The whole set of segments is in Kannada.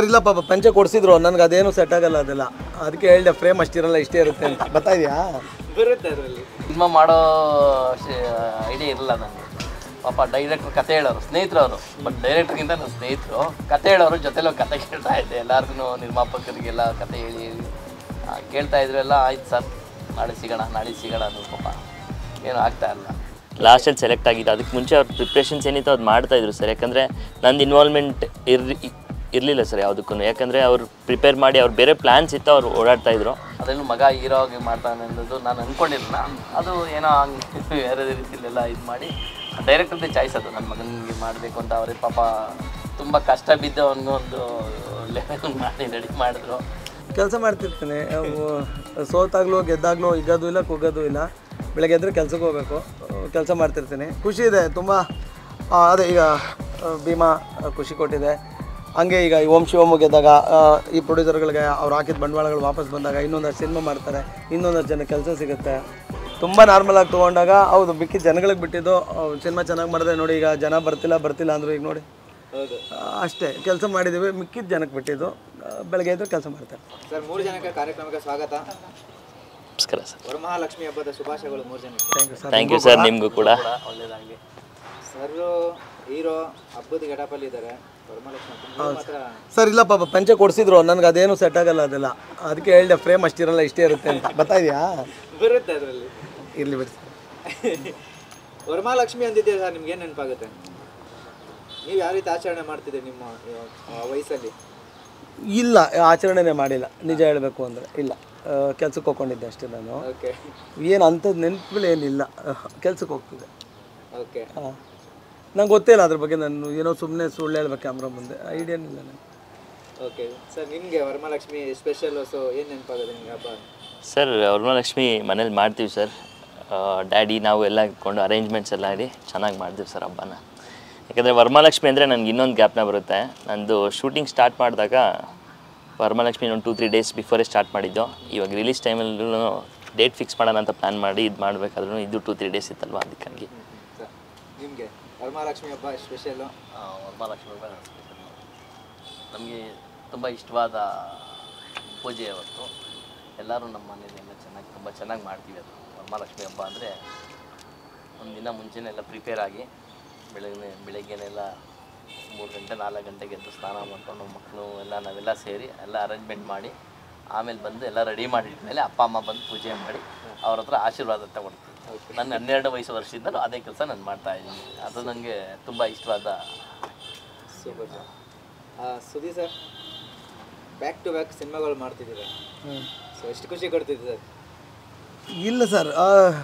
ಸರ್ ಇಲ್ಲ ಪಾಪ ಪಂಚೆ ಕೊಡಿಸಿದ್ರು ನನಗೆ ಅದೇನು ಸೆಟ್ ಆಗಲ್ಲ ಅದೆಲ್ಲ ಅದಕ್ಕೆ ಹೇಳಿದೆ ಫ್ರೇಮ್ ಅಷ್ಟಿರಲ್ಲ ಇಷ್ಟೇ ಇರುತ್ತೆ ಅಂತ ಬರ್ತಾ ಇದೆಯಾ ಬರುತ್ತೆ ಅದರಲ್ಲಿ ಸಿನಿಮಾ ಮಾಡೋ ಐಡಿಯಾ ಇರಲಿಲ್ಲ ನನಗೆ ಪಾಪ ಡೈರೆಕ್ಟ್ರ್ ಕತೆ ಹೇಳೋರು ಸ್ನೇಹಿತರು ಅವರು ಬಟ್ ಡೈರೆಕ್ಟ್ರಿಗಿಂತ ನನ್ನ ಸ್ನೇಹಿತರು ಕತೆ ಹೇಳೋರು ಜೊತೆಲಿ ಹೋಗಿ ಕತೆ ಕೇಳ್ತಾ ಇದ್ದೆ ಎಲ್ಲರಿಗೂ ನಿರ್ಮಾಪಕರಿಗೆಲ್ಲ ಕತೆ ಹೇಳಿ ಹೇಳಿ ಆ, ಕೇಳ್ತಾ ಇದ್ರೆಲ್ಲ ಆಯ್ತು ಸರ್ ನಾಳೆ ಸಿಗೋಣ ನಾಳೆ ಸಿಗೋಣ ಅನ್ನೋ ಪಾಪ ಏನೂ ಆಗ್ತಾ ಇಲ್ಲ ಲಾಸ್ಟಲ್ಲಿ ಸೆಲೆಕ್ಟ್ ಆಗಿದ್ದು ಅದಕ್ಕೆ ಮುಂಚೆ ಅವ್ರ ಪ್ರಿಪ್ರೇಷನ್ಸ್ ಏನಿತ್ತು ಅದು ಮಾಡ್ತಾಯಿದ್ರು ಸರ್ ಯಾಕಂದರೆ ನಂದು ಇನ್ವಾಲ್ವ್ಮೆಂಟ್ ಇರ್ ಇರಲಿಲ್ಲ ಸರ್ ಯಾವುದಕ್ಕೂ ಯಾಕಂದರೆ ಅವ್ರು ಪ್ರಿಪೇರ್ ಮಾಡಿ ಅವ್ರು ಬೇರೆ ಪ್ಲ್ಯಾನ್ಸ್ ಇತ್ತು ಅವ್ರು ಓಡಾಡ್ತಾಯಿದ್ರು ಅದರಲ್ಲೂ ಮಗ ಹೀರೋ ಆಗಿ ಮಾಡ್ತಾನೆ ಅನ್ನೋದು ನಾನು ಅಂದ್ಕೊಂಡಿರಲಿಲ್ಲ ಅದು ಏನೋ ಹಂಗೆ ಬೇರೆ ರೀತಿಲೆಲ್ಲ ಇದು ಮಾಡಿ ಡೈರೆಕ್ಟರ್ದೇ ಚಾಯ್ಸ್ ಅದು ನನ್ನ ಮಗನಿಗೆ ಮಾಡಬೇಕು ಅಂತ ಅವರೇ ಪಾಪ ತುಂಬ ಕಷ್ಟ ಬಿದ್ದು ಅವನಿಗೆ ಒಂದು ಲೆವೆಲ್ ಮಾಡಿ ರೆಡಿ ಮಾಡಿದ್ರು ಕೆಲಸ ಮಾಡ್ತಿರ್ತೀನಿ ಅವು ಸೋತಾಗ್ಲೂ ಗೆದ್ದಾಗ್ಲೂ ಹಿಗೋದು ಇಲ್ಲ ಕುಗ್ಗೋದು ಇಲ್ಲ ಬೆಳಗ್ಗೆ ಎದ್ರೆ ಕೆಲ್ಸಕ್ಕೆ ಹೋಗ್ಬೇಕು ಕೆಲಸ ಮಾಡ್ತಿರ್ತೀನಿ ಖುಷಿ ಇದೆ ತುಂಬ ಆ, ಅದೇ ಈಗ ಆ, ಭೀಮಾ ಆ, ಖುಷಿ ಕೊಟ್ಟಿದೆ ಹಂಗೆ ಈಗ ಈ ಓಂ ಶಿವಮು ಗೆದ್ದಾಗ ಆ, ಈ ಪ್ರೊಡ್ಯೂಸರ್ಗಳಿಗೆ ಅವ್ರು ಹಾಕಿದ ಬಂಡವಾಳಗಳು ವಾಪಸ್ ಬಂದಾಗ ಇನ್ನೊಂದಷ್ಟು ಸಿನಿಮಾ ಮಾಡ್ತಾರೆ ಇನ್ನೊಂದಷ್ಟು ಜನ ಕೆಲಸ ಸಿಗುತ್ತೆ ತುಂಬ ನಾರ್ಮಲ್ ಆಗಿ ತೊಗೊಂಡಾಗ ಹೌದು ಬಿಕ್ಕಿದ ಜನಗಳಿಗೆ ಬಿಟ್ಟಿದ್ದು ಸಿನಿಮಾ ಚೆನ್ನಾಗಿ ಮಾಡಿದ್ರೆ ನೋಡಿ ಈಗ ಜನ ಬರ್ತಿಲ್ಲ ಬರ್ತಿಲ್ಲ ಅಂದರು ಈಗ ನೋಡಿ ಹೌದು ಆ, ಅಷ್ಟೇ ಕೆಲಸ ಮಾಡಿದ್ದೀವಿ ಮಿಕ್ಕಿದ ಜನಕ್ಕೆ ಬಿಟ್ಟಿದ್ದು ಆ, ಬೆಳಗ್ಗೆ ಎದ್ದು ಕೆಲಸ ಮಾಡ್ತಾರೆ ಸರ್ ಮೂರು ಜನಕ್ಕೆ ಕಾರ್ಯಕ್ರಮಕ್ಕೆ ಸ್ವಾಗತ ನಮಸ್ಕಾರ ಸರ್ ವರಮಹಾಲಕ್ಷ್ಮಿ ಹಬ್ಬದ ಶುಭಾಶಯಗಳು ಮೂರು ಜನಕ್ಕೆ thank you sir thank you sir ನಿಮಗೂ ಕೂಡ ಒಳ್ಳೇದಾಗಲಿ ಸರ್ ಹೀರೋ ಹಬ್ಬದ ಗೆಟಪಲ್ಲಿ ಇದ್ದಾರೆ ವರಮಹಾಲಕ್ಷ್ಮಿ ಹಬ್ಬ. ನೀವು ಮಾತ್ರ ಸರ್ ಇಲ್ಲ ಪಾಪ ಪಂಚೆ ಕೊಡಿಸಿದ್ರು ನನಗೆ ಅದೇನು ಸೆಟ್ ಆಗಲ್ಲ ಅದೆಲ್ಲ ಅದಕ್ಕೆ ಹೇಳಿದೆ ಫ್ರೇಮ್ ಅಷ್ಟಿರಲ್ಲ ಇಷ್ಟೇ ಇರುತ್ತೆ ಅಂತ ಬರ್ತಾ ಇದೆಯಾ ಬರುತ್ತೆ ಅದರಲ್ಲಿ ಇರಲಿ ಬಿಡಿ ವರಮಹಾಲಕ್ಷ್ಮಿ ಅಂದಿದ್ದೆ ಸರ್ ನಿಮ್ಗೆ ಏನು ನೆನಪಾಗುತ್ತೆ ನೀವು ಯಾವ ರೀತಿ ಆಚರಣೆ ಮಾಡ್ತಿದ್ದೀರಿ ನಿಮ್ಮ ಆ, ವಯಸ್ಸಲ್ಲಿ ಇಲ್ಲ ಆಚರಣೆನೇ ಮಾಡಿಲ್ಲ ನಿಜ ಹೇಳಬೇಕು ಅಂದರೆ ಇಲ್ಲ ಕೆಲ್ಸಕ್ಕೆ ಹೋಗ್ಕೊಂಡಿದ್ದೆ ಅಷ್ಟೇ ನಾನು ಓಕೆ ಏನು ಅಂಥದ್ದು ನೆನಪುಗಳು ಏನಿಲ್ಲ ಕೆಲ್ಸಕ್ಕೆ ಹೋಗ್ತಿದ್ದೆ ಓಕೆ ಹಾಂ ನಂಗೆ ಗೊತ್ತೇ ಇಲ್ಲ ಅದ್ರ ಬಗ್ಗೆ ನಾನು ಏನೋ ಸುಮ್ಮನೆ ಸುಳ್ಳು ಹೇಳ್ಬೇಕು ಕ್ಯಾಮ್ರಾ ಮುಂದೆ ಐಡಿಯಾ ಇಲ್ಲ ನನಗೆ ಓಕೆ ಸರ್ ನಿಮಗೆ ವರಮಹಾಲಕ್ಷ್ಮಿ ಸ್ಪೆಷಲ್ ಸೊ ಏನು ನೆನಪಾಗುತ್ತೆ ನಿಮಗೆ ಹಬ್ಬ ಸರ್ ವರಮಹಾಲಕ್ಷ್ಮಿ ಮನೇಲಿ ಮಾಡ್ತೀವಿ ಸರ್ ಡ್ಯಾಡಿ ನಾವು ಎಲ್ಲ ಇಟ್ಕೊಂಡು ಅರೇಂಜ್ಮೆಂಟ್ಸ್ ಎಲ್ಲ ಮಾಡಿ ಚೆನ್ನಾಗಿ ಮಾಡ್ತೀವಿ ಸರ್ ಹಬ್ಬನ ಯಾಕಂದರೆ ವರಮಹಾಲಕ್ಷ್ಮಿ ಅಂದರೆ ನನಗೆ ಇನ್ನೊಂದು ಗ್ಯಾಪ್ನ ಬರುತ್ತೆ ನಂದು ಶೂಟಿಂಗ್ ಸ್ಟಾರ್ಟ್ ಮಾಡಿದಾಗ ವರಮಹಾಲಕ್ಷ್ಮಿ ಒಂದು ಟೂ ತ್ರೀ ಡೇಸ್ ಬಿಫೋರೇ ಸ್ಟಾರ್ಟ್ ಮಾಡಿದ್ದು ಇವಾಗ ರಿಲೀಸ್ ಟೈಮಲ್ಲೂ ಡೇಟ್ ಫಿಕ್ಸ್ ಮಾಡೋಣ ಅಂತ ಪ್ಲ್ಯಾನ್ ಮಾಡಿ ಇದು ಮಾಡಬೇಕಾದ್ರೂ ಇದು ಟೂ ತ್ರೀ ಡೇಸ್ ಇತ್ತಲ್ವ ಅದಕ್ಕಾಗಿ ಸರ್ ನಿಮಗೆ ವರಮಹಾಲಕ್ಷ್ಮಿ ಹಬ್ಬ ಸ್ಪೆಷಲ್ಲು ವರಮಹಾಲಕ್ಷ್ಮಿ ನಮಗೆ ತುಂಬ ಇಷ್ಟವಾದ ಪೂಜೆ ಅವತ್ತು ಎಲ್ಲರೂ ನಮ್ಮ ಮನೆಯಲ್ಲೆಲ್ಲ ಚೆನ್ನಾಗಿ ತುಂಬ ಚೆನ್ನಾಗಿ ಮಾಡ್ತೀವಿ ಅದು ವರಮಹಾಲಕ್ಷ್ಮಿ ಹಬ್ಬ ಅಂದರೆ ಒಂದು ದಿನ ಮುಂಚೆನೇ ಎಲ್ಲ ಪ್ರಿಪೇರ್ ಆಗಿ ಬೆಳಗ್ಗೆ ಬೆಳಗ್ಗೆನೆಲ್ಲ ಮೂರು ಗಂಟೆ ನಾಲ್ಕು ಗಂಟೆಗೆ ಎದ್ದು ಸ್ನಾನ ಮಾಡ್ಕೊಂಡು ಮಕ್ಕಳು ಎಲ್ಲ ನಾವೆಲ್ಲ ಸೇರಿ ಎಲ್ಲ ಅರೇಂಜ್ಮೆಂಟ್ ಮಾಡಿ ಆಮೇಲೆ ಬಂದು ಎಲ್ಲ ರೆಡಿ ಮಾಡಿದ್ಮೇಲೆ ಅಪ್ಪ ಅಮ್ಮ ಬಂದು ಪೂಜೆ ಮಾಡಿ ಅವ್ರ ಹತ್ರ ಆಶೀರ್ವಾದ ತಗೊಳ್ತೀವಿ ನನ್ನ ಹನ್ನೆರಡು ವಯಸ್ಸು ವರ್ಷದಿಂದಲೂ ಅದೇ ಕೆಲಸ ನಾನು ಮಾಡ್ತಾ ಇದ್ದೀನಿ ಅದು ನನಗೆ ತುಂಬ ಇಷ್ಟವಾದ super sir Sudhi sir back to back ಸಿನಿಮಾಗಳು ಮಾಡ್ತಿದ್ದೀರಾ ಸೊ ಎಷ್ಟು ಖುಷಿ ಕೊಡ್ತಿದ್ದೆ ಸರ್ ಇಲ್ಲ ಸರ್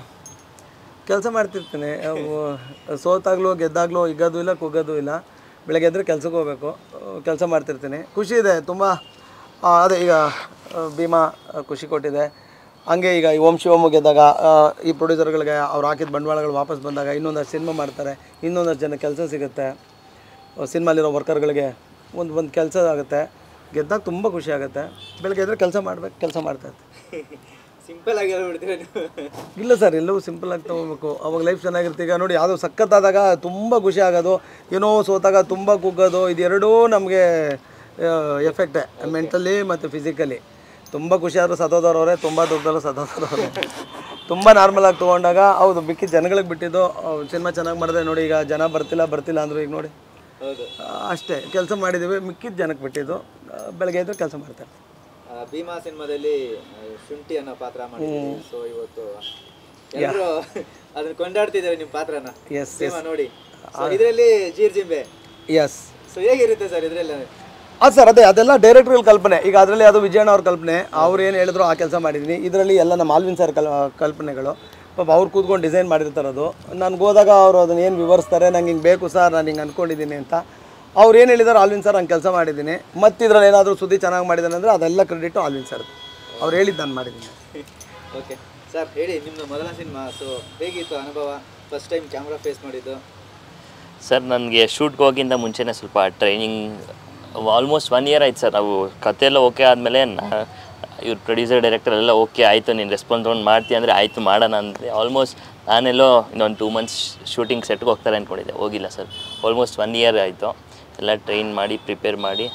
ಕೆಲಸ ಮಾಡ್ತಿರ್ತೀನಿ ಅವು ಸೋತಾಗ್ಲೂ ಗೆದ್ದಾಗ್ಲೂ ಹಿಗೋದು ಇಲ್ಲ ಕುಗ್ಗೋದು ಇಲ್ಲ ಬೆಳಗ್ಗೆ ಎದ್ರೆ ಕೆಲ್ಸಕ್ಕೆ ಹೋಗ್ಬೇಕು ಕೆಲಸ ಮಾಡ್ತಿರ್ತೀನಿ ಖುಷಿ ಇದೆ ತುಂಬ ಆ, ಅದೇ ಈಗ ಆ, ಭೀಮಾ ಆ, ಖುಷಿ ಕೊಟ್ಟಿದೆ ಹಂಗೆ ಈಗ ಈ ಓಂ ಶಿವಮು ಗೆದ್ದಾಗ ಆ, ಈ ಪ್ರೊಡ್ಯೂಸರ್ಗಳಿಗೆ ಅವ್ರು ಹಾಕಿದ ಬಂಡವಾಳಗಳು ವಾಪಸ್ ಬಂದಾಗ ಇನ್ನೊಂದಷ್ಟು ಸಿನಿಮಾ ಮಾಡ್ತಾರೆ ಇನ್ನೊಂದಷ್ಟು ಜನ ಕೆಲಸ ಸಿಗುತ್ತೆ ಸಿನಿಮಾಲಿರೋ ವರ್ಕರ್ಗಳಿಗೆ ಒಂದು ಒಂದು ಕೆಲಸ ಆಗುತ್ತೆ ಗೆದ್ದಾಗ ತುಂಬ ಖುಷಿ ಆಗುತ್ತೆ ಬೆಳಗ್ಗೆ ಎದ್ರೆ ಕೆಲಸ ಮಾಡ್ಬೇಕು ಕೆಲಸ ಮಾಡ್ತಾ ಇರ್ತೀನಿ ಸಿಂಪಲ್ ಆಗಿ ಹೇಳ್ಬಿಡ್ತೀರಾ ನೀವು ಇಲ್ಲ ಸರ್ ಎಲ್ಲವೂ ಸಿಂಪಲ್ ಆಗಿ ತೊಗೋಬೇಕು ಅವಾಗ ಲೈಫ್ ಚೆನ್ನಾಗಿರುತ್ತೆ ಈಗ ನೋಡಿ ಯಾವುದೋ ಸಖತ್ತಾದಾಗ ತುಂಬ ಖುಷಿ ಆಗೋದು ಏನೋ ಸೋತಾಗ ತುಂಬ ಕುಗ್ಗೋದು ಇದೆರಡೂ ನಮಗೆ ಎಫೆಕ್ಟೇ ಮೆಂಟಲಿ ಮತ್ತು ಫಿಸಿಕಲಿ ತುಂಬ ಖುಷಿಯಾದ್ರು ಸತೋದವ್ರವ್ರೆ ತುಂಬ ದುಡ್ಡಲ್ಲೂ ಸತೋದವ್ರವ್ರೆ ತುಂಬ ನಾರ್ಮಲ್ ಆಗಿ ತೊಗೊಂಡಾಗ ಹೌದು ಬಿಕ್ಕಿದ ಜನಗಳಿಗೆ ಬಿಟ್ಟಿದ್ದು ಸಿನಿಮಾ ಚೆನ್ನಾಗಿ ಮಾಡಿದ್ರೆ ನೋಡಿ ಈಗ ಜನ ಬರ್ತಿಲ್ಲ ಬರ್ತಿಲ್ಲ ಅಂದರು ಈಗ ನೋಡಿ ಹೌದು ಆ, ಅಷ್ಟೇ ಕೆಲಸ ಮಾಡಿದ್ದೀವಿ ಮಿಕ್ಕಿದ ಜನಕ್ಕೆ ಬಿಟ್ಟಿದ್ದು ಆ, ಬೆಳಗ್ಗೆ ಎದ್ದು ಕೆಲಸ ಮಾಡ್ತಾರೆ ಆ, ಭೀಮಾ ಸಿನಿಮಾದಲ್ಲಿ ಆ, ಶುಂಠಿ ಅನ್ನೋ ಪಾತ್ರ ಮಾಡಿದ್ದೀರಿ ಸೊ ಇವತ್ತು ಎಲ್ಲರೂ ಅದನ್ನ ಕೊಂಡಾಡ್ತಿದ್ದಾರೆ ನಿಮ್ಮ ಪಾತ್ರನ ಎಸ್ ಭೀಮಾ ನೋಡಿ ಸೊ ಇದರಲ್ಲಿ ಜೀರ್ ಜಿಂಬೆ ಎಸ್ ಸೊ ಹೇಗಿರುತ್ತೆ ಸರ್ ಇದರಲ್ಲಿ ಅದು ಸರ್ ಅದೇ ಅದೆಲ್ಲ ಡೈರೆಕ್ಟ್ರಲ್ ಕಲ್ಪನೆ ಈಗ ಅದರಲ್ಲಿ ಅದು ವಿಜಯಣ್ಣ ಅವ್ರ ಕಲ್ಪನೆ ಅವ್ರು ಏನು ಹೇಳಿದ್ರು ಆ ಕೆಲಸ ಮಾಡಿದ್ದೀನಿ ಇದರಲ್ಲಿ ಎಲ್ಲ ನಮ್ಮ ಆಲ್ವಿನ್ ಸರ್ ಕಲ್ ಕಲ್ಪನೆಗಳು ಪಾಪ ಅವ್ರು ಕೂತ್ಕೊಂಡು ಡಿಸೈನ್ ಮಾಡಿರ್ತಾರೆ ಅದು ನನಗೆ ಹೋದಾಗ ಅವರು ಅದನ್ನ ಏನು ವಿವರಿಸ್ತಾರೆ ನಂಗೆ ಹಿಂಗೆ ಬೇಕು ಸರ್ ನಾನು ಹಿಂಗೆ ಅಂದ್ಕೊಂಡಿದ್ದೀನಿ ಅಂತ ಅವ್ರು ಏನು ಹೇಳಿದಾರೆ ಆಲ್ವಿನ್ ಸರ್ ಹಂಗೆ ಕೆಲಸ ಮಾಡಿದ್ದೀನಿ ಮತ್ತು ಇದ್ರಲ್ಲಿ ಏನಾದರೂ ಸುದ್ದಿ ಚೆನ್ನಾಗಿ ಮಾಡಿದ್ದಾನೆ ಅಂದರೆ ಅದೆಲ್ಲ ಕ್ರೆಡಿಟು ಆಲ್ವಿನ್ ಸರ್ ಅವ್ರು ಹೇಳಿದ್ದು ನಾನು ಮಾಡಿದ್ದೀನಿ ಓಕೆ ಸರ್ ಹೇಳಿ ನಿಮ್ಮದು ಮೊದಲ ಸಿನಿಮಾ ಸೊ ಹೇಗಿತ್ತು ಅನುಭವ ಫಸ್ಟ್ ಟೈಮ್ ಕ್ಯಾಮ್ರಾ ಫೇಸ್ ಮಾಡಿದ್ದು ಸರ್ ನನಗೆ ಶೂಟ್ಗೆ ಹೋಗಿಂತ ಮುಂಚೆನೇ ಸ್ವಲ್ಪ ಟ್ರೈನಿಂಗ್ ಆಲ್ಮೋಸ್ಟ್ ಒನ್ ಇಯರ್ ಆಯ್ತು ಸರ್ ನಾವು ಕತೆ ಎಲ್ಲ ಓಕೆ ಆದಮೇಲೆ ಇವ್ರು ಪ್ರೊಡ್ಯೂಸರ್ ಡೈರೆಕ್ಟರ್ ಎಲ್ಲ ಓಕೆ ಆಯಿತು ನೀನು ರೆಸ್ಪಾನ್ಸ್ ತೊಗೊಂಡು ಮಾಡ್ತೀಯ ಅಂದರೆ ಆಯಿತು ಮಾಡೋಣ ಅಂದರೆ ಆಲ್ಮೋಸ್ಟ್ ನಾನೆಲ್ಲೋ ಇನ್ನೊಂದು ಟೂ ಮಂತ್ಸ್ ಶೂಟಿಂಗ್ ಸೆಟ್ಗೆ ಹೋಗ್ತಾರೆ ಅಂದ್ಕೊಂಡಿದ್ದೆ ಹೋಗಿಲ್ಲ ಸರ್ ಆಲ್ಮೋಸ್ಟ್ ಒನ್ ಇಯರ್ ಆಯಿತು ಎಲ್ಲ ಟ್ರೈನ್ ಮಾಡಿ ಪ್ರಿಪೇರ್ ಮಾಡಿ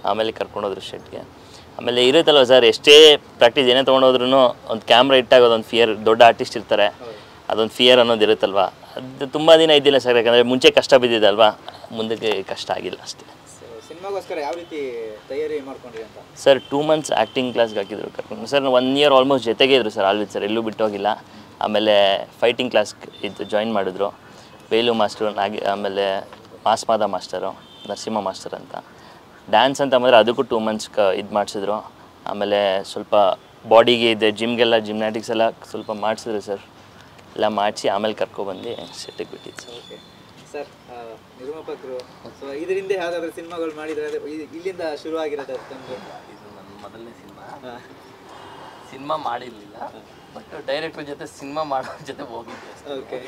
ಆಮೇಲೆ ಕರ್ಕೊಂಡೋದ್ರು ಶೆಟ್ಗೆ ಆಮೇಲೆ ಇರುತ್ತಲ್ವ ಸರ್ ಎಷ್ಟೇ ಪ್ರಾಕ್ಟೀಸ್ ಏನೇ ತೊಗೊಂಡೋದ್ರೂ ಒಂದು ಕ್ಯಾಮ್ರಾ ಇಟ್ಟಾಗ ಅದೊಂದು ಫಿಯರ್ ದೊಡ್ಡ ಆರ್ಟಿಸ್ಟ್ ಇರ್ತಾರೆ ಅದೊಂದು ಫಿಯರ್ ಅನ್ನೋದು ಇರುತ್ತಲ್ವ ಅದು ತುಂಬ ದಿನ ಇದ್ದಿಲ್ಲ ಸರ್ ಯಾಕಂದರೆ ಮುಂಚೆ ಕಷ್ಟ ಬಿದ್ದಿದ್ದಲ್ವಾ ಮುಂದಕ್ಕೆ ಕಷ್ಟ ಆಗಿಲ್ಲ ಅಷ್ಟೇ ಸೊ ಸಿನಿಮಾಗೋಸ್ಕರ ಯಾವ ರೀತಿ ತಯಾರಿ ಮಾಡ್ಕೊಂಡ್ರಿ ಅಂತ ಸರ್ ಟೂ ಮಂತ್ಸ್ ಆ್ಯಕ್ಟಿಂಗ್ ಕ್ಲಾಸ್ಗೆ ಹಾಕಿದ್ರು ಕರ್ಕೊಂಡು ಸರ್ ಒನ್ ಇಯರ್ ಆಲ್ಮೋಸ್ಟ್ ಜೊತೆಗೆ ಇದ್ರು ಸರ್ ಆಲ್ವಿತ್ ಸರ್ ಎಲ್ಲೂ ಬಿಟ್ಟೋಗಿಲ್ಲ ಆಮೇಲೆ ಫೈಟಿಂಗ್ ಕ್ಲಾಸ್ ಇದು ಜಾಯಿನ್ ಮಾಡಿದ್ರು ಬೇಲು ಮಾಸ್ಟ್ರು ನಾಗಿ ಆಮೇಲೆ ಮಾಸ್ಮಾದ ಮಾಸ್ಟರು ನರಸಿಂಹ ಮಾಸ್ಟರ್ ಅಂತ ಡ್ಯಾನ್ಸ್ ಅಂತ ಬಂದರೆ ಅದಕ್ಕೂ ಟೂ ಮಂತ್ಸ್ ಕ ಇದು ಮಾಡಿಸಿದ್ರು ಆಮೇಲೆ ಸ್ವಲ್ಪ ಬಾಡಿಗೆ ಇದೆ ಜಿಮ್ಗೆಲ್ಲ ಜಿಮ್ನಾಟಿಕ್ಸ್ ಎಲ್ಲ ಸ್ವಲ್ಪ ಮಾಡಿಸಿದ್ರು ಸರ್ ಎಲ್ಲ ಮಾಡಿಸಿ ಆಮೇಲೆ ಕರ್ಕೊಬಂದು ಸೆಟ್ಟಿಗೆ ಬಿಟ್ಟಿದ್ದು ಸರ್ ಓಕೆ ಸರ್ ನಿರ್ಮಾಪಕರು ಸೊ ಇದರಿಂದ ಯಾವ್ದಾದ್ರು ಸಿನಿಮಾಗಳು ಮಾಡಿದ್ರೆ ಅದು ಇ- ಇಲ್ಲಿಂದ ಶುರು ಆಗಿರೋದು ತಮ್ಗೆ ಇದು ನನ್ನ ಮೊದಲನೇ ಸಿನಿಮಾ ಸಿನಿಮಾ ಮಾಡಿರಲಿಲ್ಲ ಬಟ್ ಡೈರೆಕ್ಟ್ರ್ ಜೊತೆ ಸಿನಿಮಾ ಮಾಡೋ ಜೊತೆ ಹೋಗಿದ್ದೆ ಓಕೆ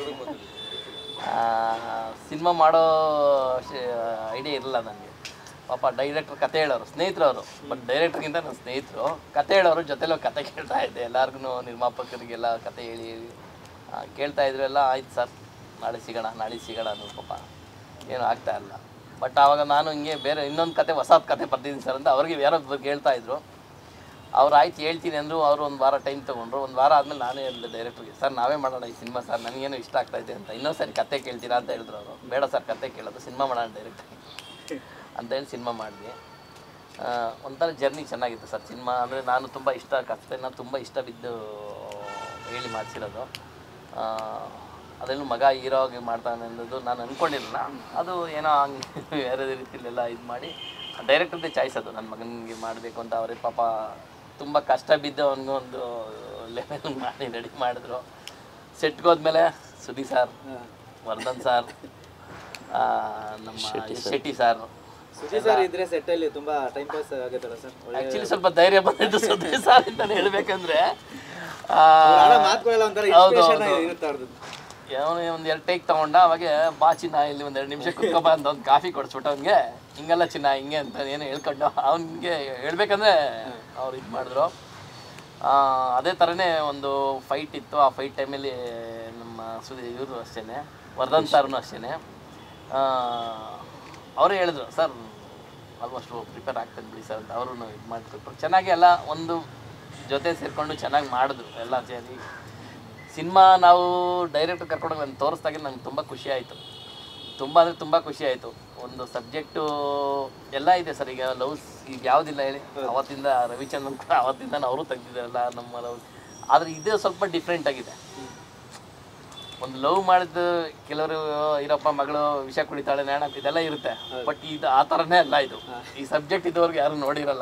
ಸಿನಿಮಾ ಮಾಡೋ ಐಡಿಯಾ ಇರಲಿಲ್ಲ ನನಗೆ ಪಾಪ ಡೈರೆಕ್ಟ್ರ್ ಕತೆ ಹೇಳೋರು ಸ್ನೇಹಿತರು ಅವರು ಬಟ್ ಡೈರೆಕ್ಟ್ರಿಗಿಂತ ನನ್ನ ಸ್ನೇಹಿತರು ಕತೆ ಹೇಳೋರು ಜೊತೆಲಿ ಹೋಗಿ ಕತೆ ಕೇಳ್ತಾ ಇದ್ದೆ ಎಲ್ಲರಿಗೂ ನಿರ್ಮಾಪಕರಿಗೆಲ್ಲ ಕತೆ ಹೇಳಿ ಹೇಳಿ ಆ, ಕೇಳ್ತಾ ಇದ್ರು ಎಲ್ಲ ಆಯ್ತು ಸರ್ ನಾಳೆ ಸಿಗೋಣ ನಾಳೆ ಸಿಗೋಣ ಅನ್ನೋ ಪಾಪ ಏನು ಆಗ್ತಾ ಇಲ್ಲ ಬಟ್ ಆವಾಗ ನಾನು ಹಿಂಗೆ ಬೇರೆ ಇನ್ನೊಂದು ಕತೆ ಹೊಸದು ಕತೆ ಬರ್ತಿದ್ದೀನಿ ಸರ್ ಅಂತ ಅವ್ರಿಗೆ ಯಾರೋ ಒಬ್ರು ಕೇಳ್ತಾ ಇದ್ರು ಅವ್ರು ಆಯ್ತು ಹೇಳ್ತೀನಿ ಅಂದರು ಅವರು ಒಂದು ವಾರ ಟೈಮ್ ತೊಗೊಂಡ್ರು ಒಂದು ವಾರ ಆದಮೇಲೆ ನಾನೇ ಹೇಳಿದೆ ಡೈರೆಕ್ಟ್ರಿಗೆ ಸರ್ ನಾವೇ ಮಾಡೋಣ ಈ ಸಿನಿಮಾ ಸರ್ ನನಗೇನು ಇಷ್ಟ ಆಗ್ತಾ ಇದೆ ಅಂತ ಇನ್ನೊಂದು ಸರಿ ಕತೆ ಕೇಳ್ತೀರಾ ಅಂತ ಹೇಳಿದ್ರು ಅವರು ಬೇಡ ಸರ್ ಕತೆ ಕೇಳೋದು ಸಿನಿಮಾ ಮಾಡೋಣ ಡೈರೆಕ್ಟಾಗಿ ಅಂತ ಹೇಳಿ ಸಿನಿಮಾ ಮಾಡಿದ್ವಿ ಆ, ಒಂಥರ ಜರ್ನಿ ಚೆನ್ನಾಗಿತ್ತು ಸರ್ ಸಿನಿಮಾ ಅಂದರೆ ನಾನು ತುಂಬ ಇಷ್ಟ ಕಥೆನ ತುಂಬ ಇಷ್ಟ ಬಿದ್ದು ಹೇಳಿ ಮಾಡಿಸಿರೋದು ಅದರಲ್ಲೂ ಮಗ ಹೀರೋ ಆಗಿ ಮಾಡ್ತಾನೆ ಅನ್ನೋದು ನಾನು ಅಂದ್ಕೊಂಡಿರಲಿಲ್ಲ ಅದು ಏನೋ ಹಂಗೆ ಬೇರೆ ರೀತಿಲೆಲ್ಲ ಇದು ಮಾಡಿ ಡೈರೆಕ್ಟರ್ದೇ ಚಾಯ್ಸ್ ಅದು ನನ್ನ ಮಗನಿಗೆ ಮಾಡಬೇಕು ಅಂತ ಅವರೇ ಪಾಪ ತುಂಬ ಕಷ್ಟ ಬಿದ್ದು ಅವನಿಗೆ ಒಂದು ಲೆವೆಲ್ ಮಾಡಿ ರೆಡಿ ಮಾಡಿದ್ರು ಸೆಟ್ಗೆ ಹೋದ್ಮೇಲೆ ಸುದಿ ಸರ್ ವರ್ಧನ್ ಸರ್ ಆ, ನಮ್ಮ ಶೆಟ್ಟಿ ಸರ್ ಸುಜಿ ಸರ್ ಇದ್ರೆ ಸೆಟ್ ಅಲ್ಲಿ ತುಂಬಾ ಟೈಮ್ ಪಾಸ್ ಆಗುತ್ತಲ್ಲ ಸರ್ ಒಳ್ಳೆ ಆ್ಯಕ್ಚುಲಿ ಸ್ವಲ್ಪ ಧೈರ್ಯ ಬಂದಿದ್ದು ಸುದಿ ಸರ್ ಅಂತಾನೆ ಹೇಳ್ಬೇಕಂದ್ರೆ ಆ, ಆಡೋ ಮಾತುಗಳೆಲ್ಲ ಒಂಥರ ಹೌದು, ಇನ್ಸ್ಪಿರೇಷನ್ ಹೌದು. ಇರುತ್ತೆ ಅವ್ರದ್ದು ಅವನು ಒಂದು ಎರಡು ಟೇಕ್ ತಗೊಂಡ ಅವಾಗೆ ಬಾ ಚಿನ್ನ ಇಲ್ಲಿ ಒಂದು ಎರಡು ನಿಮಿಷ ಕುತ್ಕೊಬ ಅಂತ ಒಂದು ಕಾಫಿ ಕೊಡಿಸ್ಬಿಟ್ಟು ಅವ್ನಿಗೆ ಹಿಂಗೆಲ್ಲ ಚಿನ್ನ ಹಿಂಗೆ ಅಂತ ಏನು ಹೇಳ್ಕೊಂಡು ಅವ್ನಿಗೆ ಹೇಳ್ಬೇಕಂದ್ರೆ ಅವ್ರು ಇದು ಮಾಡಿದ್ರು ಆ, ಅದೇ ಥರನೇ ಒಂದು ಫೈಟ್ ಇತ್ತು ಆ ಫೈಟ್ ಟೈಮಲ್ಲಿ ನಮ್ಮ ಸುದಿ ಇವರು ಅಷ್ಟೇ ವರ್ಧನ್ ಸರ್ನು ಅಷ್ಟೇ ಅವರೇ ಹೇಳಿದ್ರು ಸರ್ ಆಲ್ಮೋಸ್ಟ್ ಪ್ರಿಪೇರ್ ಆಗ್ತಾನೆ ಬಿಡಿ ಸರ್ ಅಂತ ಅವರು ಇದು ಮಾಡಿಕೊಟ್ರು ಚೆನ್ನಾಗಿ ಎಲ್ಲ ಒಂದು ಜೊತೆ ಸೇರಿಕೊಂಡು ಚೆನ್ನಾಗಿ ಮಾಡಿದ್ರು ಎಲ್ಲ ಸೇರಿ ಸಿನಿಮಾ ನಾವು ಡೈರೆಕ್ಟ್ ಕರ್ಕೊಂಡೋಗಿ ನಾನು ತೋರಿಸ್ದಾಗೆ ನಂಗೆ ತುಂಬ ಖುಷಿ ಆಯಿತು ತುಂಬ ಅಂದರೆ ತುಂಬ ಖುಷಿ ಆಯಿತು ಒಂದು ಸಬ್ಜೆಕ್ಟು ಎಲ್ಲ ಇದೆ ಸರ್ ಈಗ ಲವ್ಸ್ ಈಗ ಯಾವುದಿಲ್ಲ ಹೇಳಿ ಅವತ್ತಿಂದ ರವಿಚಂದ್ರನ್ ಕೂಡ ಅವತ್ತಿಂದ ಅವರು ತೆಗ್ದಿದ್ದಾರಲ್ಲ ನಮ್ಮ ಲವ್ ಆದರೆ ಇದು ಸ್ವಲ್ಪ ಡಿಫ್ರೆಂಟ್ ಆಗಿದೆ ಒಂದು ಲವ್ ಮಾಡಿದ್ದು ಕೆಲವರು ಇರಪ್ಪ ಮಗಳು ವಿಷ ಕುಡಿತಾಳೆ ನೇಣ ಇದೆಲ್ಲ ಇರುತ್ತೆ ಬಟ್ ಇದು ಆ ಥರನೇ ಅಲ್ಲ ಇದು ಈ ಸಬ್ಜೆಕ್ಟ್ ಇದುವರೆಗೂ ಯಾರು ನೋಡಿರಲ್ಲ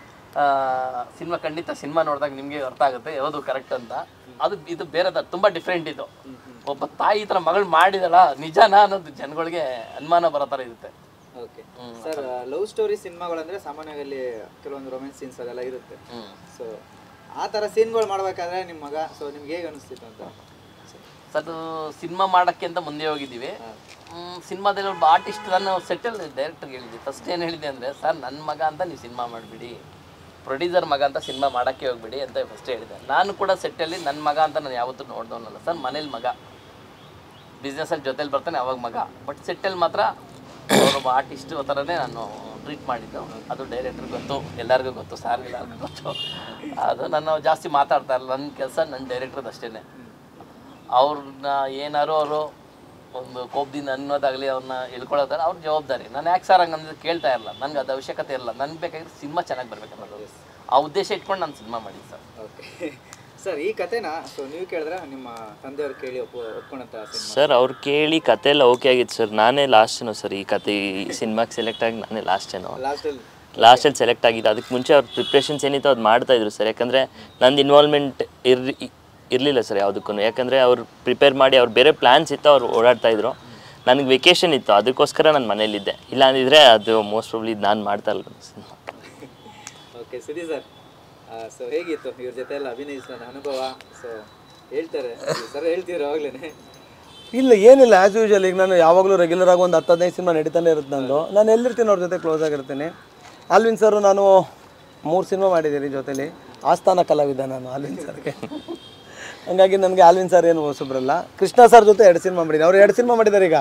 ಸಿನಿಮಾ ಖಂಡಿತ ಸಿನಿಮಾ ನೋಡಿದಾಗ ನಿಮಗೆ ಅರ್ಥ ಆಗುತ್ತೆ ಯಾವುದು ಕರೆಕ್ಟ್ ಅಂತ ಅದು ಇದು ಬೇರೆ ಥರ ತುಂಬ ಡಿಫ್ರೆಂಟ್ ಇದು ಒಬ್ಬ ತಾಯಿ ಈ ಥರ ಮಗಳು ಮಾಡಿದಳ ನಿಜನಾ ಅನ್ನೋದು ಜನಗಳಿಗೆ ಅನುಮಾನ ಬರೋ ಥರ ಇರುತ್ತೆ ಓಕೆ ಸರ್ ಲವ್ ಸ್ಟೋರಿ ಸಿನಿಮಾಗಳಂದ್ರೆ ಸಾಮಾನ್ಯವಾಗಿ ಅಲ್ಲಿ ಕೆಲವೊಂದು ರೊಮ್ಯಾನ್ಸ್ ಸೀನ್ಸ್ ಅದೆಲ್ಲ ಇರುತ್ತೆ ಹ್ಞೂ ಸೊ ಆ ಥರ ಸೀನ್ಗಳು ಮಾಡ್ಬೇಕಾದ್ರೆ ನಿಮ್ಮ ಮಗ ಸೊ ನಿಮ್ಗೆ ಹೇಗೆ ಅನಿಸ್ತಿತ್ತು ಅಂತ ಅದು ಸಿನಿಮಾ ಮಾಡೋಕ್ಕೆ ಅಂತ ಮುಂದೆ ಹೋಗಿದ್ದೀವಿ ಸಿನಿಮಾದಲ್ಲಿ ಒಬ್ಬ ಆರ್ಟಿಸ್ಟ್ ನಾನು ಸೆಟಲ್ ಡೈರೆಕ್ಟರ್ಗೆ ಹೇಳಿದ್ದೆ ಫಸ್ಟ್ ಏನು ಹೇಳಿದೆ ಅಂದರೆ ಸರ್ ನನ್ನ ಮಗ ಅಂತ ನೀವು ಸಿನಿಮಾ ಮಾಡಿಬಿಡಿ ಪ್ರೊಡ್ಯೂಸರ್ ಮಗ ಅಂತ ಸಿನಿಮಾ ಮಾಡೋಕ್ಕೆ ಹೋಗ್ಬಿಡಿ ಅಂತ ಫಸ್ಟ್ ಹೇಳಿದೆ ನಾನು ಕೂಡ ಸೆಟ್ಟಲ್ಲಿ ನನ್ನ ಮಗ ಅಂತ ನಾನು ಯಾವತ್ತೂ ನೋಡ್ದವನಲ್ಲ ಸರ್ ಮನೇಲಿ ಮಗ ಬಿಸ್ನೆಸ್ಸಲ್ಲಿ ಜೊತೆಲಿ ಬರ್ತಾನೆ ಅವಾಗ ಮಗ ಬಟ್ ಸೆಟ್ಟಲ್ಲಿ ಮಾತ್ರ ಅವರೊಬ್ಬ ಆರ್ಟಿಸ್ಟ್ ಆ ಥರನೇ ನಾನು ಟ್ರೀಟ್ ಮಾಡಿದ್ದು ಅದು ಡೈರೆಕ್ಟ್ರಿಗೆ ಗೊತ್ತು ಎಲ್ಲರಿಗೂ ಗೊತ್ತು ಸಾರ್ ಎಲ್ಲರಿಗೂ ಗೊತ್ತು ಅದು ನಾನು ಜಾಸ್ತಿ ಮಾತಾಡ್ತಾ ಇರಲ್ಲ ನನ್ನ ಕೆಲಸ ನನ್ನ ಡೈರೆಕ್ಟ್ರದ್ದು ಅಷ್ಟೇ ಅವ್ರನ್ನ ಏನಾರು ಅವರು ಒಂದು ಕೋಪದಿಂದ ಅನ್ನೋದಾಗಲಿ ಅವ್ರನ್ನ ಇಳ್ಕೊಳ್ಳೋದಾದ್ರೆ ಅವ್ರ ಜವಾಬ್ದಾರಿ ನಾನು ಯಾಕೆ ಸರ್ ಹಂಗಂದ್ರೆ ಕೇಳ್ತಾ ಇರಲ್ಲ ನನಗೆ ಅದು ಅವಶ್ಯಕತೆ ಇರಲ್ಲ ನನ್ಗೆ ಬೇಕಾಗಿರೋ ಸಿನಿಮಾ ಚೆನ್ನಾಗಿ ಬರ್ಬೇಕು ಅನ್ನೋದು ಆ ಉದ್ದೇಶ ಇಟ್ಕೊಂಡು ನಾನು ಸಿನಿಮಾ ಮಾಡಿದ್ದು ಸರ್ ಓಕೆ ಸರ್ ಈ ಕತೆನ ಸೊ ನೀವು ಕೇಳಿದ್ರೆ ನಿಮ್ಮ ತಂದೆಯವ್ರು ಕೇಳಿ ಒಪ್ಪ ಒಪ್ಕೊಂಡಂತ ಸಿನಿಮಾ ಸರ್ ಅವ್ರು ಕೇಳಿ ಕತೆ ಎಲ್ಲ ಓಕೆ ಆಗಿತ್ತು ಸರ್ ನಾನೇ ಲಾಸ್ಟೇನೋ ಸರ್ ಈ ಕತೆ ಈ ಸಿನಿಮಾಗೆ ಸೆಲೆಕ್ಟ್ ಆಗಿ ನಾನೇ ಲಾಸ್ಟೇನೋ ಲಾಸ್ಟಲ್ಲಿ ಲಾಸ್ಟಲ್ಲಿ ಸೆಲೆಕ್ಟ್ ಆಗಿದ್ದು ಅದಕ್ಕೆ ಮುಂಚೆ ಅವ್ರ ಪ್ರಿಪ್ರೇಷನ್ಸ್ ಏನಿತ್ತು ಅದು ಮಾಡ್ತಾಯಿದ್ರು ಸರ್ ಯಾಕಂದರೆ ನಂದು ಇನ್ವಾಲ್ವ್ಮೆಂಟ್ ಇರ್ ಇರಲಿಲ್ಲ ಸರ್ ಯಾವುದಕ್ಕೂ ಯಾಕಂದರೆ ಅವ್ರು ಪ್ರಿಪೇರ್ ಮಾಡಿ ಅವ್ರು ಬೇರೆ ಪ್ಲ್ಯಾನ್ಸ್ ಇತ್ತು ಅವ್ರು ಓಡಾಡ್ತಾಯಿದ್ರು ನನಗೆ ವೆಕೇಷನ್ ಇತ್ತು ಅದಕ್ಕೋಸ್ಕರ ನಾನು ಮನೇಲಿದ್ದೆ ಇಲ್ಲ ಅಂದಿದ್ರೆ ಅದು ಮೋಸ್ಟ್ ಪ್ರಾಬ್ಲಿ ನಾನು ಮಾಡ್ತಾ ಇಲ್ಲ cinema okay Sudhi sir so ಹೇಗಿತ್ತು ಇವ್ರ ಜೊತೆ ಎಲ್ಲ ಅಭಿನಯಿಸಿದ ಅನುಭವ ಸೊ ಹೇಳ್ತಾರೆ ಸರ್ ಹೇಳ್ತೀರ ಅವಾಗ್ಲೇನೆ ಇಲ್ಲ ಏನಿಲ್ಲ ಆ್ಯಸ್ ಯೂಶುವಲ್ ಈಗ ನಾನು ಯಾವಾಗಲೂ ರೆಗ್ಯುಲರ್ ಆಗಿ ಒಂದು ಹತ್ತು ಹದಿನೈದು ಸಿನಿಮಾ ನಡೀತಾನೆ ಇರುತ್ತೆ ನಂದು ನಾನು ಎಲ್ಲಿರ್ತೀನಿ ಅವ್ರ ಜೊತೆ ಕ್ಲೋಸ್ ಆಗಿರ್ತೀನಿ ಆಲ್ವಿನ್ ಸರ್ ನಾನು ಮೂರು ಸಿನಿಮಾ ಮಾಡಿದ್ದೀನಿ ಜೊತೆಲಿ ಆಸ್ಥಾನ ಕಲಾವಿದ ನಾನು ಆಲ್ವಿನ್ ಸರ್ಗೆ ಹಂಗಾಗಿ ನನಗೆ ಆಲ್ವಿನ್ ಸರ್ ಏನು ಹೊಸಬ್ರಲ್ಲ ಕೃಷ್ಣ ಸರ್ ಜೊತೆ ಎರಡು ಸಿನಿಮಾ ಮಾಡಿದ್ದೀನಿ ಅವ್ರು ಎರಡು ಸಿನಿಮಾ ಮಾಡಿದ್ದಾರೆ ಈಗ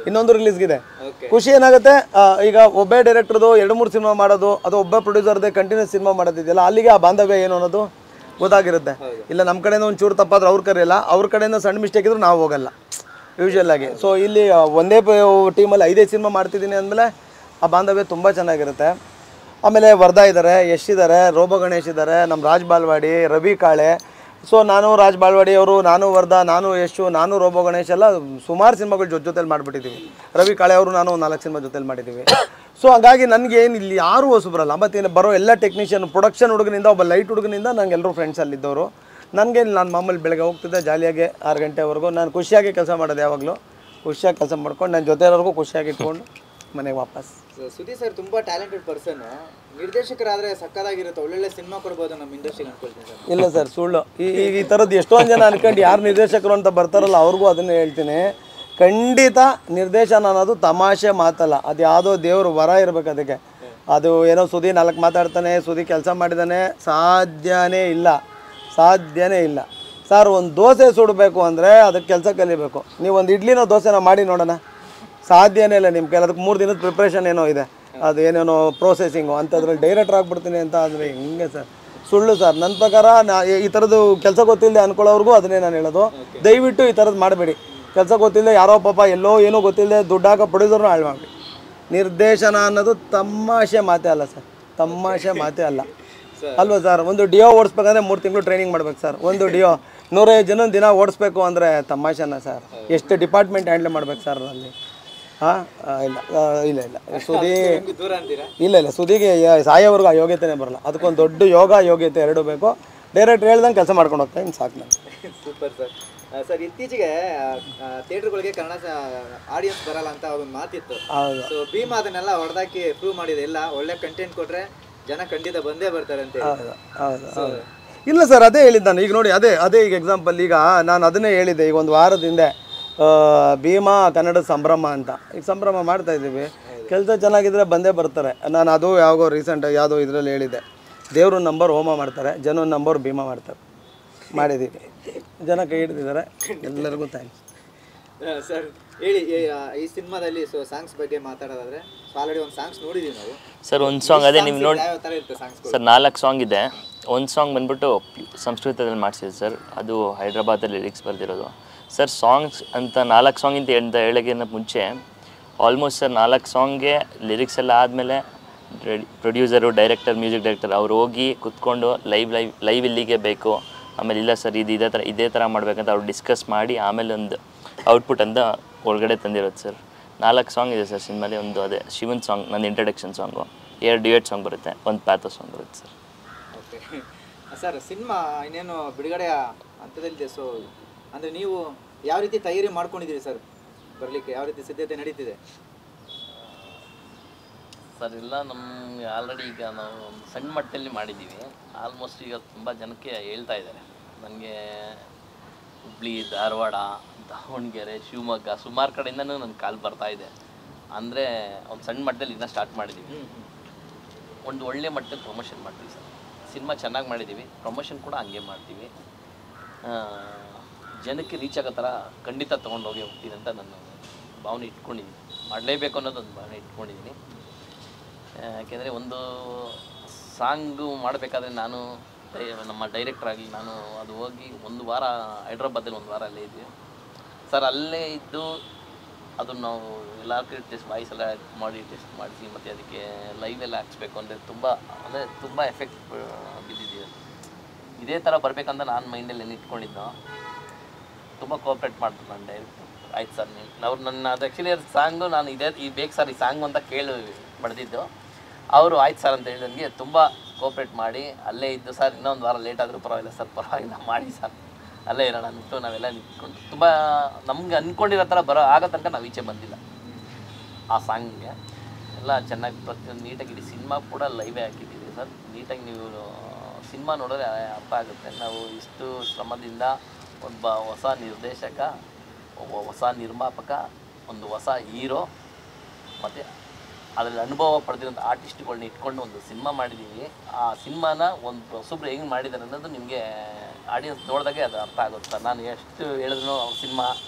ಇನ್ನೊಂದು ರಿಲೀಸ್ಗಿದೆ ಓಕೆ ಖುಷಿ ಏನಾಗುತ್ತೆ ಆ, ಈಗ ಒಬ್ಬೇ ಡೈರೆಕ್ಟರ್ದು ಎರಡು ಮೂರು ಸಿನಿಮಾ ಮಾಡೋದು ಅದು ಒಬ್ಬ ಪ್ರೊಡ್ಯೂಸರ್ದೇ ಕಂಟಿನ್ಯೂಸ್ ಸಿನಿಮಾ ಮಾಡೋದಿದೆಯಲ್ಲ ಅಲ್ಲಿಗೆ ಆ ಬಾಂಧವ್ಯ ಏನು ಅನ್ನೋದು ಗೊತ್ತಾಗಿರುತ್ತೆ ಇಲ್ಲ ನಮ್ಮ ಕಡೆಯಿಂದ ಒಂದು ಚೂರು ತಪ್ಪಾದ್ರೆ ಅವ್ರ ಕರೆಯಲ್ಲ ಅವ್ರ ಕಡೆಯಿಂದ ಸಣ್ಣ ಮಿಸ್ಟೇಕ್ ಇದ್ರೂ ನಾವು ಹೋಗಲ್ಲ ಯೂಶುವಲ್ ಆಗಿ ಸೊ ಇಲ್ಲಿ ಆ, ಒಂದೇ ಟೀಮಲ್ಲಿ ಐದೈದು ಸಿನಿಮಾ ಮಾಡ್ತಿದ್ದೀನಿ ಅಂದಮೇಲೆ ಆ ಬಾಂಧವ್ಯ ತುಂಬ ಚೆನ್ನಾಗಿರುತ್ತೆ ಆಮೇಲೆ ವರ್ಧಾ ಇದ್ದಾರೆ ಯಶ್ ಇದ್ದಾರೆ ರೋಬೋ ಗಣೇಶ್ ಇದ್ದಾರೆ ನಮ್ಮ ರಾಜ್ ಬಾಲ್ವಾಡಿ ರವಿ ಕಾಳೆ ಸೊ ನಾನು ರಾಜ್ ಬಾಳ್ವಾಡಿ ಅವರು ನಾನು ವರ್ಧಾ ನಾನು ಯಶು ನಾನು ರೋಬೋ ಗಣೇಶ್ ಎಲ್ಲ ಸುಮಾರು ಸಿನಿಮಾಗಳು ಜೊತೆ ಜೊತೆಲಿ ಮಾಡಿಬಿಟ್ಟಿದ್ದೀವಿ ರವಿ ಕಾಳೆ ಅವರು ನಾನು ಒಂದು ನಾಲ್ಕು ಸಿನಿಮಾ ಜೊತೆಲಿ ಮಾಡಿದ್ದೀವಿ ಸೊ ಹಾಗಾಗಿ ನನಗೆ ಏನು ಇಲ್ಲಿ ಯಾರೂ ಹೊಸಬ್ರಲ್ಲ ಮತ್ತು ಇಲ್ಲಿ ಬರೋ ಎಲ್ಲ ಟೆಕ್ನಿಷಿಯನ್ ಪ್ರೊಡಕ್ಷನ್ ಹುಡುಗನಿಂದ ಒಬ್ಬ ಲೈಟ್ ಹುಡುಗನಿಂದ ನಂಗೆ ಎಲ್ಲರೂ ಫ್ರೆಂಡ್ಸ್ ಅಲ್ಲಿದ್ದವರು ನನಗೆ ನಾನು ಮಾಮೂಲಿ ಬೆಳಗ್ಗೆ ಹೋಗ್ತಿದ್ದೆ ಜಾಲಿಯಾಗಿ ಆರು ಗಂಟೆವರೆಗೂ ನಾನು ಖುಷಿಯಾಗಿ ಕೆಲಸ ಮಾಡೋದು ಯಾವಾಗಲೂ ಖುಷಿಯಾಗಿ ಕೆಲಸ ಮಾಡ್ಕೊಂಡು ನನ್ನ ಜೊತೆ ಇರೋರ್ಗೂ ಖುಷಿಯಾಗಿ ಇಟ್ಕೊಂಡು ಮನೆಗೆ ವಾಪಸ್ ಸೊ ಸುದೀಪ್ ಸರ್ ತುಂಬಾ ಟ್ಯಾಲೆಂಟೆಡ್ ಪರ್ಸನ್ ನಿರ್ದೇಶಕರಾದ್ರೆ ಸಕ್ಕದಾಗಿರುತ್ತೆ ಒಳ್ಳೊಳ್ಳೆ ಸಿನಿಮಾ ಕೊಡ್ಬೋದು ನಮ್ಮ ಇಂಡಸ್ಟ್ರಿಗೆ ಅನ್ಕೊಳ್ತೀನಿ ಸರ್ ಇಲ್ಲ ಸರ್ ಸುಳ್ಳು ಈ ಈ- ಈ ಥರದ್ದು ಎಷ್ಟೊಂದು ಜನ ಅನ್ಕೊಂಡು ಯಾರು ನಿರ್ದೇಶಕರು ಅಂತ ಬರ್ತಾರಲ್ಲ ಅವ್ರಿಗೂ ಅದನ್ನೇ ಹೇಳ್ತೀನಿ ಖಂಡಿತ ನಿರ್ದೇಶನ ಅನ್ನೋದು ತಮಾಷೆ ಮಾತಲ್ಲ ಅದು ಯಾವುದೋ ದೇವ್ರ ವರ ಇರಬೇಕು ಅದಕ್ಕೆ ಅದು ಏನೋ ಸುದಿ ನಾಲ್ಕು ಮಾತಾಡ್ತಾನೆ ಸುದಿ ಕೆಲಸ ಮಾಡಿದಾನೆ ಸಾಧ್ಯನೇ ಇಲ್ಲ ಸಾಧ್ಯನೇ ಇಲ್ಲ ಸರ್ ಒಂದು ದೋಸೆ ಸುಡಬೇಕು ಅಂದರೆ ಅದಕ್ಕೆ ಕೆಲಸ ಕಲಿಬೇಕು ನೀವು ಒಂದು ಇಡ್ಲಿನೋ ದೋಸೆನೋ ಮಾಡಿ ನೋಡೋಣ ಸಾಧ್ಯನೇ ಇಲ್ಲ ನಿಮ್ಮ ಕೈಲಿ ಅದಕ್ಕೆ ಮೂರು ದಿನದ ಪ್ರಿಪ್ರೇಷನ್ ಏನೋ ಇದೆ ಅದು ಏನೇನೋ ಪ್ರೋಸೆಸಿಂಗು ಅಂಥದ್ರಲ್ಲಿ ಡೈರೆಕ್ಟರ್ ಆಗ್ಬಿಡ್ತೀನಿ ಅಂತ ಅಂದರೆ ಹಿಂಗೆ ಸರ್ ಸುಳ್ಳು ಸರ್ ನನ್ನ ಪ್ರಕಾರ ನಾ ಈ ಥರದ್ದು ಕೆಲಸ ಗೊತ್ತಿಲ್ಲದೆ ಅನ್ಕೊಳ್ಳೋರ್ಗೂ ಅದನ್ನೇ ನಾನು ಹೇಳೋದು ದಯವಿಟ್ಟು ಈ ಥರದ್ದು ಮಾಡಬೇಡಿ ಕೆಲಸ ಗೊತ್ತಿಲ್ಲದೆ ಯಾರೋ ಪಾಪ ಎಲ್ಲೋ ಏನೋ ಗೊತ್ತಿಲ್ಲದೆ ದುಡ್ಡು ಹಾಕೋ ಪ್ರೊಡ್ಯೂಸರ್ನ ಹಾಳು ಮಾಡಿ ನಿರ್ದೇಶನ ಅನ್ನೋದು ತಮಾಷೆ ಮಾತೇ ಅಲ್ಲ ಸರ್ ತಮಾಷೆ ಮಾತೇ ಅಲ್ಲ ಅಲ್ವಾ ಸರ್ ಒಂದು ಡಿಯೋ ಓಡಿಸ್ಬೇಕಂದ್ರೆ ಮೂರು ತಿಂಗಳು ಟ್ರೈನಿಂಗ್ ಮಾಡ್ಬೇಕು ಸರ್ ಒಂದು ಡಿಯೋ ನೂರೈದು ಜನ ದಿನ ಓಡಿಸ್ಬೇಕು ಅಂದರೆ ತಮಾಷೆನ ಸರ್ ಎಷ್ಟು ಡಿಪಾರ್ಟ್ಮೆಂಟ್ ಹ್ಯಾಂಡಲ್ ಮಾಡ್ಬೇಕು ಸರ್ ಅಲ್ಲಿ ಹಾಂ ಇಲ್ಲ ಆ, ಇಲ್ಲ ಇಲ್ಲ ಸುದಿ ನಿಮ್ಗೆ ದೂರ ಅಂತೀರಾ ಇಲ್ಲ ಇಲ್ಲ ಸುದಿಗೆ ಯ- ಸಾಯೋವರೆಗೂ ಆ ಯೋಗ್ಯತೆನೇ ಬರಲ್ಲ ಅದಕ್ಕೊಂದು ದೊಡ್ಡ ಯೋಗ ಯೋಗ್ಯತೆ ಎರಡು ಬೇಕು ಡೈರೆಕ್ಟ್ ಹೇಳ್ದಂಗೆ ಕೆಲಸ ಮಾಡ್ಕೊಂಡು ಹೋಗ್ತಾ ಇನ್ನು ಸಾಕು ನಾನು ಸೂಪರ್ ಸರ್ ಸರ್ ಇತ್ತೀಚೆಗೆ ಥಿಯೇಟರ್ಗಳಿಗೆ ಕನ್ನಡ ಆಡಿಯನ್ಸ್ ಬರಲ್ಲ ಅಂತ ಒಂದು ಮಾತಿತ್ತು ಹೌದು ಸೊ ಭೀಮ್ ಅದನ್ನೆಲ್ಲ ಹೊಡೆದಾಕಿ ಪ್ರೂವ್ ಮಾಡಿದೆ ಇಲ್ಲ ಒಳ್ಳೆ ಕಂಟೆಂಟ್ ಕೊಟ್ರೆ ಜನ ಖಂಡಿತ ಬಂದೇ ಬರ್ತಾರೆ ಅಂತ ಹೇಳಿ. ಹೌದು ಹೌದು ಹೌದು ಇಲ್ಲ ಸರ್ ಅದೇ ಹೇಳಿದ್ದು ನಾನು ಈಗ ನೋಡಿ ಅದೇ ಅದೇ ಈಗ ಎಕ್ಸಾಂಪಲ್ ಈಗ ನಾನು ಅದನ್ನೇ ಹೇಳಿದ್ದೆ ಈಗ ಒಂದು ವಾರದ ಹಿಂದೆ ಆ, ಭೀಮಾ ಕನ್ನಡ ಸಂಭ್ರಮ ಅಂತ ಈಗ ಸಂಭ್ರಮ ಮಾಡ್ತಾ ಇದ್ದೀವಿ ಕೆಲಸ ಚೆನ್ನಾಗಿದ್ರೆ ಬಂದೇ ಬರ್ತಾರೆ ನಾನು ಅದು ಯಾವಾಗೋ ರೀಸೆಂಟ್ ಯಾವುದೋ ಇದರಲ್ಲಿ ಹೇಳಿದ್ದೆ ದೇವ್ರ ನಂಬರ್ ಹೋಮ ಮಾಡ್ತಾರೆ ಜನ ನಂಬರ್ ಭೀಮಾ ಮಾಡ್ತಾರೆ ಮಾಡಿದ್ದೀವಿ ಜನ ಕೈ ಹಿಡ್ದಿದ್ದಾರೆ ಎಲ್ಲರಿಗೂ ಥ್ಯಾಂಕ್ಸ್ ಆ, ಸರ್ ಹೇಳಿ ಈ- ಆ, ಈ ಸಿನಿಮಾದಲ್ಲಿ ಸೊ ಸಾಂಗ್ಸ್ ಬಗ್ಗೆ ಮಾತಾಡೋದಾದ್ರೆ ಆಲ್ರೆಡಿ ಒಂದು ಸಾಂಗ್ಸ್ ನೋಡಿದೀವಿ ನಾವು ಸರ್ ಒಂದು ಸಾಂಗ್ ಅದೇ ನೀವು ನೋಡಿ ಯಾವ ಥರ ಇರುತ್ತೆ ಸಾಂಗ್ಸ್ ಸರ್ ನಾಲ್ಕು ಸಾಂಗ್ ಇದೆ ಒಂದು ಸಾಂಗ್ ಬಂದ್ಬಿಟ್ಟು ಸಂಸ್ಕೃತದಲ್ಲಿ ಮಾಡಿಸಿದ್ದು ಸರ್ ಅದು ಹೈದ್ರಾಬಾದಲ್ಲಿ ಲಿರಿಕ್ಸ್ ಬರೆದಿರೋದು ಸರ್ ಸಾಂಗ್ಸ್ ಅಂತ ನಾಲ್ಕು ಸಾಂಗ್ ಅಂತ ಅಂತ ಹೇಳೋಕ್ಕಿಂತ ಮುಂಚೆ ಆಲ್ಮೋಸ್ಟ್ ಸರ್ ನಾಲ್ಕು ಸಾಂಗ್ಗೆ ಲಿರಿಕ್ಸ್ ಎಲ್ಲ ಆದಮೇಲೆ ಪ್ರೊಡ್ಯೂಸರು ಡೈರೆಕ್ಟರ್ ಮ್ಯೂಸಿಕ್ ಡೈರೆಕ್ಟರ್ ಅವ್ರು ಹೋಗಿ ಕುತ್ಕೊಂಡು ಲೈವ್ ಲೈವ್ ಲೈವ್ ಇಲ್ಲಿಗೆ ಬೇಕು ಆಮೇಲೆ ಇಲ್ಲ ಸರ್ ಇದು ಇದೇ ಥರ ಇದೇ ಥರ ಮಾಡಬೇಕಂತ ಅವ್ರು ಡಿಸ್ಕಸ್ ಮಾಡಿ ಆಮೇಲೆ ಒಂದು ಔಟ್ಪುಟ್ ಅಂತ ಒಳಗಡೆ ತಂದಿರೋದು ಸರ್ ನಾಲ್ಕು ಸಾಂಗ್ ಇದೆ ಸರ್ ಸಿನಿಮಾಲಿ ಒಂದು ಅದೇ ಶಿವನ್ ಸಾಂಗ್ ನನ್ನ ಇಂಟ್ರಡಕ್ಷನ್ ಸಾಂಗು ಎರಡು ಡ್ಯೂಯೆಟ್ ಸಾಂಗ್ ಬರುತ್ತೆ ಒಂದು ಪ್ಯಾಥೋ ಸಾಂಗ್ ಬರುತ್ತೆ ಸರ್ ಓಕೆ ಸರ್ ಸಿನಿಮಾ ಇನ್ನೇನು ಬಿಡುಗಡೆಯ ಹಂತದಲ್ಲಿದೆ ಸೊ ಅಂದರೆ ನೀವು ಯಾವ ರೀತಿ ತಯಾರಿ ಮಾಡ್ಕೊಂಡಿದ್ದೀರಿ ಸರ್ ಬರಲಿಕ್ಕೆ ಯಾವ ರೀತಿ ಸಿದ್ಧತೆ ನಡೀತಿದೆ ಸರ್ ಇಲ್ಲ ನಮ್ಗೆ ಆಲ್ರೆಡಿ ಈಗ ನಾವು ಒಂದು ಸಣ್ಣ ಮಟ್ಟದಲ್ಲಿ ಮಾಡಿದ್ದೀವಿ ಆಲ್ಮೋಸ್ಟ್ ಈಗ ತುಂಬ ಜನಕ್ಕೆ ಹೇಳ್ತಾ ಇದ್ದಾರೆ ನನಗೆ ಹುಬ್ಳಿ ಧಾರವಾಡ ದಾವಣಗೆರೆ ಶಿವಮೊಗ್ಗ ಸುಮಾರು ಕಡೆಯಿಂದನೂ ನನ್ನ ಕಾಲ್ ಬರ್ತಾ ಇದೆ ಅಂದರೆ ಒಂದು ಸಣ್ಣ ಮಟ್ಟದಲ್ಲಿ ಇನ್ನೂ ಸ್ಟಾರ್ಟ್ ಮಾಡಿದ್ದೀವಿ ಒಂದು ಒಳ್ಳೆ ಮಟ್ಟದಲ್ಲಿ ಪ್ರಮೋಷನ್ ಮಾಡ್ತೀವಿ ಸರ್ ಸಿನಿಮಾ ಚೆನ್ನಾಗಿ ಮಾಡಿದ್ದೀವಿ ಪ್ರಮೋಷನ್ ಕೂಡ ಹಂಗೆ ಮಾಡ್ತೀವಿ ಆ, ಜನಕ್ಕೆ ರೀಚ್ ಆಗೋ ಥರ ಖಂಡಿತ ತೊಗೊಂಡೋಗಿ ಹೋಗ್ತೀನಿ ಅಂತ ನಾನು ಭಾವನೆ ಇಟ್ಕೊಂಡಿದ್ದೀನಿ ಮಾಡಲೇಬೇಕು ಅನ್ನೋದೊಂದು ಭಾವನೆ ಇಟ್ಕೊಂಡಿದ್ದೀನಿ ಯಾಕೆಂದರೆ ಒಂದು ಸಾಂಗು ಮಾಡಬೇಕಾದ್ರೆ ನಾನು ಡೈ- ನಮ್ಮ ಡೈರೆಕ್ಟರ್ ಆಗಲಿ ನಾನು ಅದು ಹೋಗಿ ಒಂದು ವಾರ ಹೈದ್ರಾಬಾದಲ್ಲಿ ಒಂದು ವಾರ ಅಲ್ಲೇ ಇದ್ವಿ ಸರ್ ಅಲ್ಲೇ ಇದ್ದು ಅದನ್ನು ನಾವು ಎಲ್ಲ ಟೆಸ್ಟ್ ವಾಯ್ಸ್ ಎಲ್ಲ ಮಾಡಿ ಟೆಸ್ಟ್ ಮಾಡಿಸಿ ಮತ್ತು ಅದಕ್ಕೆ ಲೈವ್ ಎಲ್ಲ ಹಾಕ್ಸ್ಬೇಕು ಅಂದರೆ ತುಂಬ ಅಂದರೆ ತುಂಬ ಎಫೆಕ್ಟ್ ಬಿದ್ದಿದ್ದೀವಿ ಇದೇ ಥರ ಬರಬೇಕಂತ ನಾನು ಮೈಂಡಲ್ಲಿ ಏನು ಇಟ್ಕೊಂಡಿದ್ದೋ ತುಂಬ ಕೋಆಪ್ರೇಟ್ ಮಾಡ್ತಾರೆ ನಾನು ಡೈರೆಕ್ಟ್ ಆಯ್ತು ಸರ್ ನೀವು ಅವ್ರು ನನ್ನ ಅದು ಆ್ಯಕ್ಚುಲಿ ಅದು ಸಾಂಗು ನಾನು ಇದೇ ಈ ಬೇಕು ಸರ್ ಈ ಸಾಂಗು ಅಂತ ಕೇಳಿ ಬಡ್ದಿದ್ದು ಅವರು ಆಯ್ತು ಸರ್ ಅಂತ ಹೇಳಿ ನನಗೆ ತುಂಬ ಕೋಆಪ್ರೇಟ್ ಮಾಡಿ ಅಲ್ಲೇ ಇದ್ದು ಸರ್ ಇನ್ನೊಂದು ವಾರ ಲೇಟ್ ಆದರೂ ಪರವಾಗಿಲ್ಲ ಸರ್ ಪರವಾಗಿಲ್ಲ ಮಾಡಿ ಸರ್ ಅಲ್ಲೇ ಇರೋಣ ಅಂದ್ಬಿಟ್ಟು ನಾವೆಲ್ಲ ನಿಂತ್ಕೊಂಡು ತುಂಬ ನಮ್ಗೆ ಅಂದ್ಕೊಂಡಿರೋ ಥರ ಬರೋ ಆಗೋ ತನಕ ನಾವು ಈಚೆ ಬಂದಿಲ್ಲ ಆ ಸಾಂಗ್ಗೆ ಎಲ್ಲ ಚೆನ್ನಾಗಿ ಪ್ರತಿಯೊಂದು ನೀಟಾಗಿ ಇಡೀ ಸಿನಿಮಾ ಕೂಡ ಲೈವೇ ಹಾಕಿದ್ದೀವಿ ಸರ್ ನೀಟಾಗಿ ನೀವು ಸಿನಿಮಾ ನೋಡಿದ್ರೆ ಅರ್ಥ ಆಗುತ್ತೆ ನಾವು ಇಷ್ಟು ಶ್ರಮದಿಂದ ಒಬ್ಬ ಹೊಸ ನಿರ್ದೇಶಕ ಒಬ್ಬ ಹೊಸ ನಿರ್ಮಾಪಕ ಒಂದು ಹೊಸ ಹೀರೋ ಮತ್ತು ಅದರಲ್ಲಿ ಅನುಭವ ಪಡೆದಿರೋಂಥ ಆರ್ಟಿಸ್ಟ್ಗಳನ್ನ ಇಟ್ಕೊಂಡು ಒಂದು ಸಿನಿಮಾ ಮಾಡಿದ್ದೀವಿ ಆ ಸಿನಿಮಾನ ಒಂದು ಹೊಸಬ್ರು ಹೆಂಗೆ ಮಾಡಿದ್ದಾರೆ ಅನ್ನೋದು ನಿಮಗೆ ಆಡಿಯನ್ಸ್ ನೋಡಿದಾಗೆ ಅದು ಅರ್ಥ ಆಗುತ್ತೆ ಸರ್ ನಾನು ಎಷ್ಟು ಹೇಳಿದ್ರು ಅವ್ರ ಸಿನಿಮಾ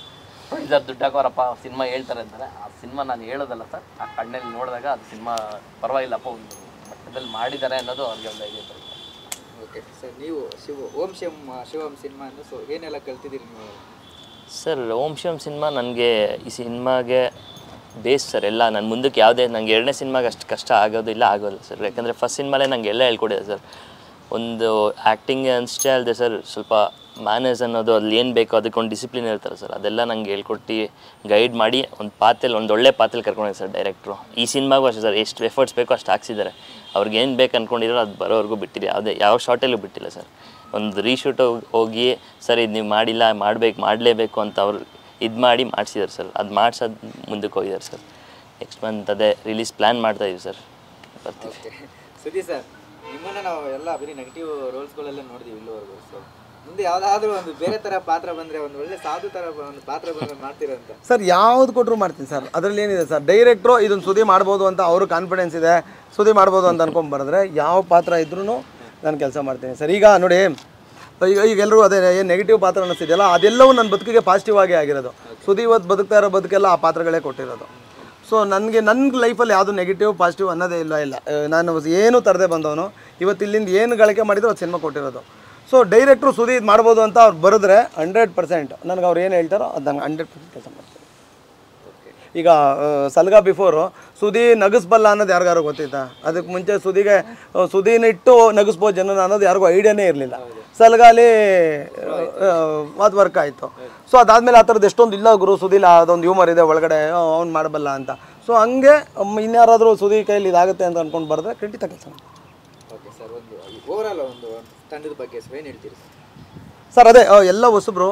ಪ್ರೊಡ್ಯೂಸರ್ ದುಡ್ಡು ಹಾಕೋರಪ್ಪ ಸಿನಿಮಾ ಹೇಳ್ತಾರೆ ಅಂತಾರೆ ಆ ಸಿನಿಮಾ ನಾನು ಹೇಳೋದಲ್ಲ ಸರ್ ಆ ಕಣ್ಣಲ್ಲಿ ನೋಡಿದಾಗ ಅದು ಸಿನಿಮಾ ಪರವಾಗಿಲ್ಲಪ್ಪ ಒಂದು ಮಟ್ಟದಲ್ಲಿ ಮಾಡಿದ್ದಾರೆ ಅನ್ನೋದು ಅವ್ರಿಗೆ ಒಂದು ಐಡಿಯಾ ಬರುತ್ತೆ ಓಕೆ ಸರ್ ನೀವು ಶಿವ ಓಂ ಶಿವಂ ಶಿವಂ ಸಿನಿಮಾ ಅಂದ್ರೆ ಸೊ ಏನೆಲ್ಲ ಕಲ್ತಿದ್ದೀರಿ ನೀವು ಸರ್ ಓಂ ಶಿವಂ ಸಿನಿಮಾ ನನಗೆ ಈ ಸಿನಿಮಾಗೆ ಬೇಸ್ ಸರ್ ಎಲ್ಲ ನಾನು ಮುಂದಕ್ಕೆ ಯಾವುದೇ ನಂಗೆ ಎರಡನೇ ಸಿನಿಮಾಗೆ ಅಷ್ಟು ಕಷ್ಟ ಆಗೋದಿಲ್ಲ ಆಗೋಲ್ಲ ಸರ್ ಯಾಕಂದರೆ ಫಸ್ಟ್ ಸಿನಿಮಾಲೇ ನಂಗೆ ಎಲ್ಲ ಹೇಳ್ಕೊಡಿದೆ ಸರ್ ಒಂದು ಆ್ಯಕ್ಟಿಂಗ್ ಅಷ್ಟೇ ಅಲ್ಲದೆ ಸರ್ ಸ್ವಲ್ಪ ಮ್ಯಾನೇಜ್ ಅನ್ನೋದು ಅಲ್ಲಿ ಏನು ಬೇಕೋ ಅದಕ್ಕೊಂದು ಡಿಸಿಪ್ಲಿನ್ ಇರ್ತಾರೆ ಸರ್ ಅದೆಲ್ಲ ನಂಗೆ ಹೇಳ್ಕೊಟ್ಟು ಗೈಡ್ ಮಾಡಿ ಒಂದು ಪಾತ್ರೆಲಿ ಒಂದು ಒಳ್ಳೆ ಪಾತ್ರೆಲಿ ಕರ್ಕೊಂಡಿದ್ದಾರೆ ಸರ್ ಡೈರೆಕ್ಟ್ರು ಈ ಸಿನಿಮಾಗೂ ಅಷ್ಟೇ ಸರ್ ಎಷ್ಟು ಎಫರ್ಟ್ಸ್ ಬೇಕೋ ಅಷ್ಟು ಹಾಕ್ಸಿದ್ದಾರೆ ಅವ್ರಿಗೆ ಏನು ಬೇಕು ಅಂದ್ಕೊಂಡಿರೋ ಅದು ಬರೋವರೆಗೂ ಬಿಟ್ಟಿರಿ ಯಾವುದೇ ಯಾವ ಶಾರ್ಟಲ್ಲೂ ಬಿಟ್ಟಿಲ್ಲ ಸರ್ ಒಂದು ರೀಶೂಟ್ ಹೋಗಿ ಸರ್ ಇದು ನೀವು ಮಾಡಿಲ್ಲ ಮಾಡಬೇಕು ಮಾಡಲೇಬೇಕು ಅಂತ ಅವ್ರು ಇದು ಮಾಡಿ ಮಾಡಿಸಿದ್ದಾರೆ ಸರ್ ಅದು ಮಾಡ್ಸೋದು ಮುಂದಕ್ಕೆ ಹೋಗಿದ್ದಾರೆ ಸರ್ ನೆಕ್ಸ್ಟ್ ಮಂತ್ ಅದೇ ರಿಲೀಸ್ ಪ್ಲ್ಯಾನ್ ಮಾಡ್ತಾಯಿದ್ದೀವಿ ಸರ್ ಬರ್ತೀವಿ ಓಕೆ ಸುದ್ದಿ ಸರ್ ನಿಮ್ಮನ್ನ ನಾವು ಎಲ್ಲ ಬರೀ ನೆಗೆಟಿವ್ ರೋಲ್ಸ್ಗಳೆಲ್ಲ ನೋಡಿದೀವಿ ಇಲ್ಲಿವರೆಗೂ ಸೊ ಮುಂದೆ ಯಾವುದಾದ್ರೂ ಒಂದು ಬೇರೆ ಥರ ಪಾತ್ರ ಬಂದರೆ ಒಂದು ಒಳ್ಳೆ ಸಾಧು ಥರ ಒಂದು ಪಾತ್ರ ಬಂದರೆ ಮಾಡ್ತೀರಂತ ಸರ್ ಯಾವ್ದು ಕೊಟ್ಟರು ಮಾಡ್ತೀನಿ ಸರ್ ಅದರಲ್ಲಿ ಏನಿದೆ ಸರ್ ಡೈರೆಕ್ಟ್ರು ಇದನ್ನು ಸುದ್ದಿ ಮಾಡ್ಬೋದು ಅಂತ ಅವರು ಕಾನ್ಫಿಡೆನ್ಸ್ ಇದೆ ಸುದ್ದಿ ಮಾಡ್ಬೋದು ಅಂತ ಅನ್ಕೊಂಡ್ ಬರೆದ್ರೆ ಯಾವ ಪಾತ್ರ ಇದ್ರೂ ನಾನು ಕೆಲಸ ಮಾಡ್ತೀನಿ ಸರ್ ಈಗ ನೋಡಿ ಈಗ ಈಗ ಎಲ್ಲರೂ ಅದೇ ಏನು ನೆಗೆಟಿವ್ ಪಾತ್ರ ಅನ್ನಿಸ್ತಿದೆಯಲ್ಲ ಅದೆಲ್ಲವೂ ನನ್ನ ಬದುಕಿಗೆ ಪಾಸಿಟಿವ್ ಆಗೇ ಆಗಿರೋದು ಸುದ್ದಿ ಇವತ್ತು ಬದುಕ್ತಾ ಇರೋ ಬದುಕೆಲ್ಲ ಆ ಪಾತ್ರಗಳೇ ಕೊಟ್ಟಿರೋದು ಸೊ ನನಗೆ ನನ್ನ ಲೈಫಲ್ಲಿ ಯಾವುದು ನೆಗೆಟಿವ್ ಪಾಸಿಟಿವ್ ಅನ್ನೋದೇ ಇಲ್ಲ ಇಲ್ಲ ಆ, ನಾನು ಏನು ತರದೆ ಬಂದವನು ಇವತ್ತು ಇಲ್ಲಿಂದ ಏನು ಗಳಿಕೆ ಮಾಡಿದ್ರು ಅದು ಸಿನಿಮಾ ಕೊಟ್ಟಿರೋದು ಸೊ ಡೈರೆಕ್ಟ್ರು ಸುದಿ ಇದು ಮಾಡ್ಬೋದು ಅಂತ ಅವ್ರು ಬರೆದ್ರೆ ಹಂಡ್ರೆಡ್ ಪರ್ಸೆಂಟ್ ನನಗೆ ಅವ್ರು ಏನು ಹೇಳ್ತಾರೋ ಅದು ನಂಗೆ ಹಂಡ್ರೆಡ್ ಪರ್ಸೆಂಟ್ ಕೆಲಸ ಮಾಡ್ತೀನಿ ಈಗ ಆ, ಸಲ್ಗ ಬಿಫೋರು ಸುದಿ ನಗಿಸ್ಬಲ್ಲ ಅನ್ನೋದು ಯಾರಿಗಾರು ಗೊತ್ತಿತ್ತಾ ಅದಕ್ಕೆ ಮುಂಚೆ ಸುದಿಗೆ ಆ, ಸುದಿನ ಇಟ್ಟು ನಗಿಸ್ಬೋದು ಜನ ಅನ್ನೋದು ಯಾರಿಗೂ ಐಡಿಯಾನೇ ಇರಲಿಲ್ಲ ಸಲ್ಗಾಲಿ ಅದು ವರ್ಕ್ ಆಯಿತು ಸೊ ಅದಾದಮೇಲೆ ಆ ಥರದ್ದು ಎಷ್ಟೊಂದು ಇಲ್ಲ ಗುರು ಸುದಿಲ್ಲ ಅದೊಂದು ಹ್ಯೂಮರ್ ಇದೆ ಒಳಗಡೆ ಅವ್ನು ಮಾಡಬಲ್ಲ ಅಂತ ಸೊ ಹಂಗೆ ಮ್, ಇನ್ಯಾರಾದರೂ ಸುದಿ ಕೈಲಿ ಇದಾಗುತ್ತೆ ಅಂತ ಅಂದ್ಕೊಂಡು ಬರೆದ್ರೆ ಖಂಡಿತ ಕೆಲಸ ಮಾಡ್ತೀನಿ ಓಕೆ ಸರ್ ಒಂದು ಓವರಾಲ್ ಒಂದು ತಂಡದ ಬಗ್ಗೆ ಸರ್ ಏನು ಹೇಳ್ತೀರಿ ಸರ್ ಸರ್ ಅದೇ ಆ, ಎಲ್ಲ ಹೊಸಬ್ರು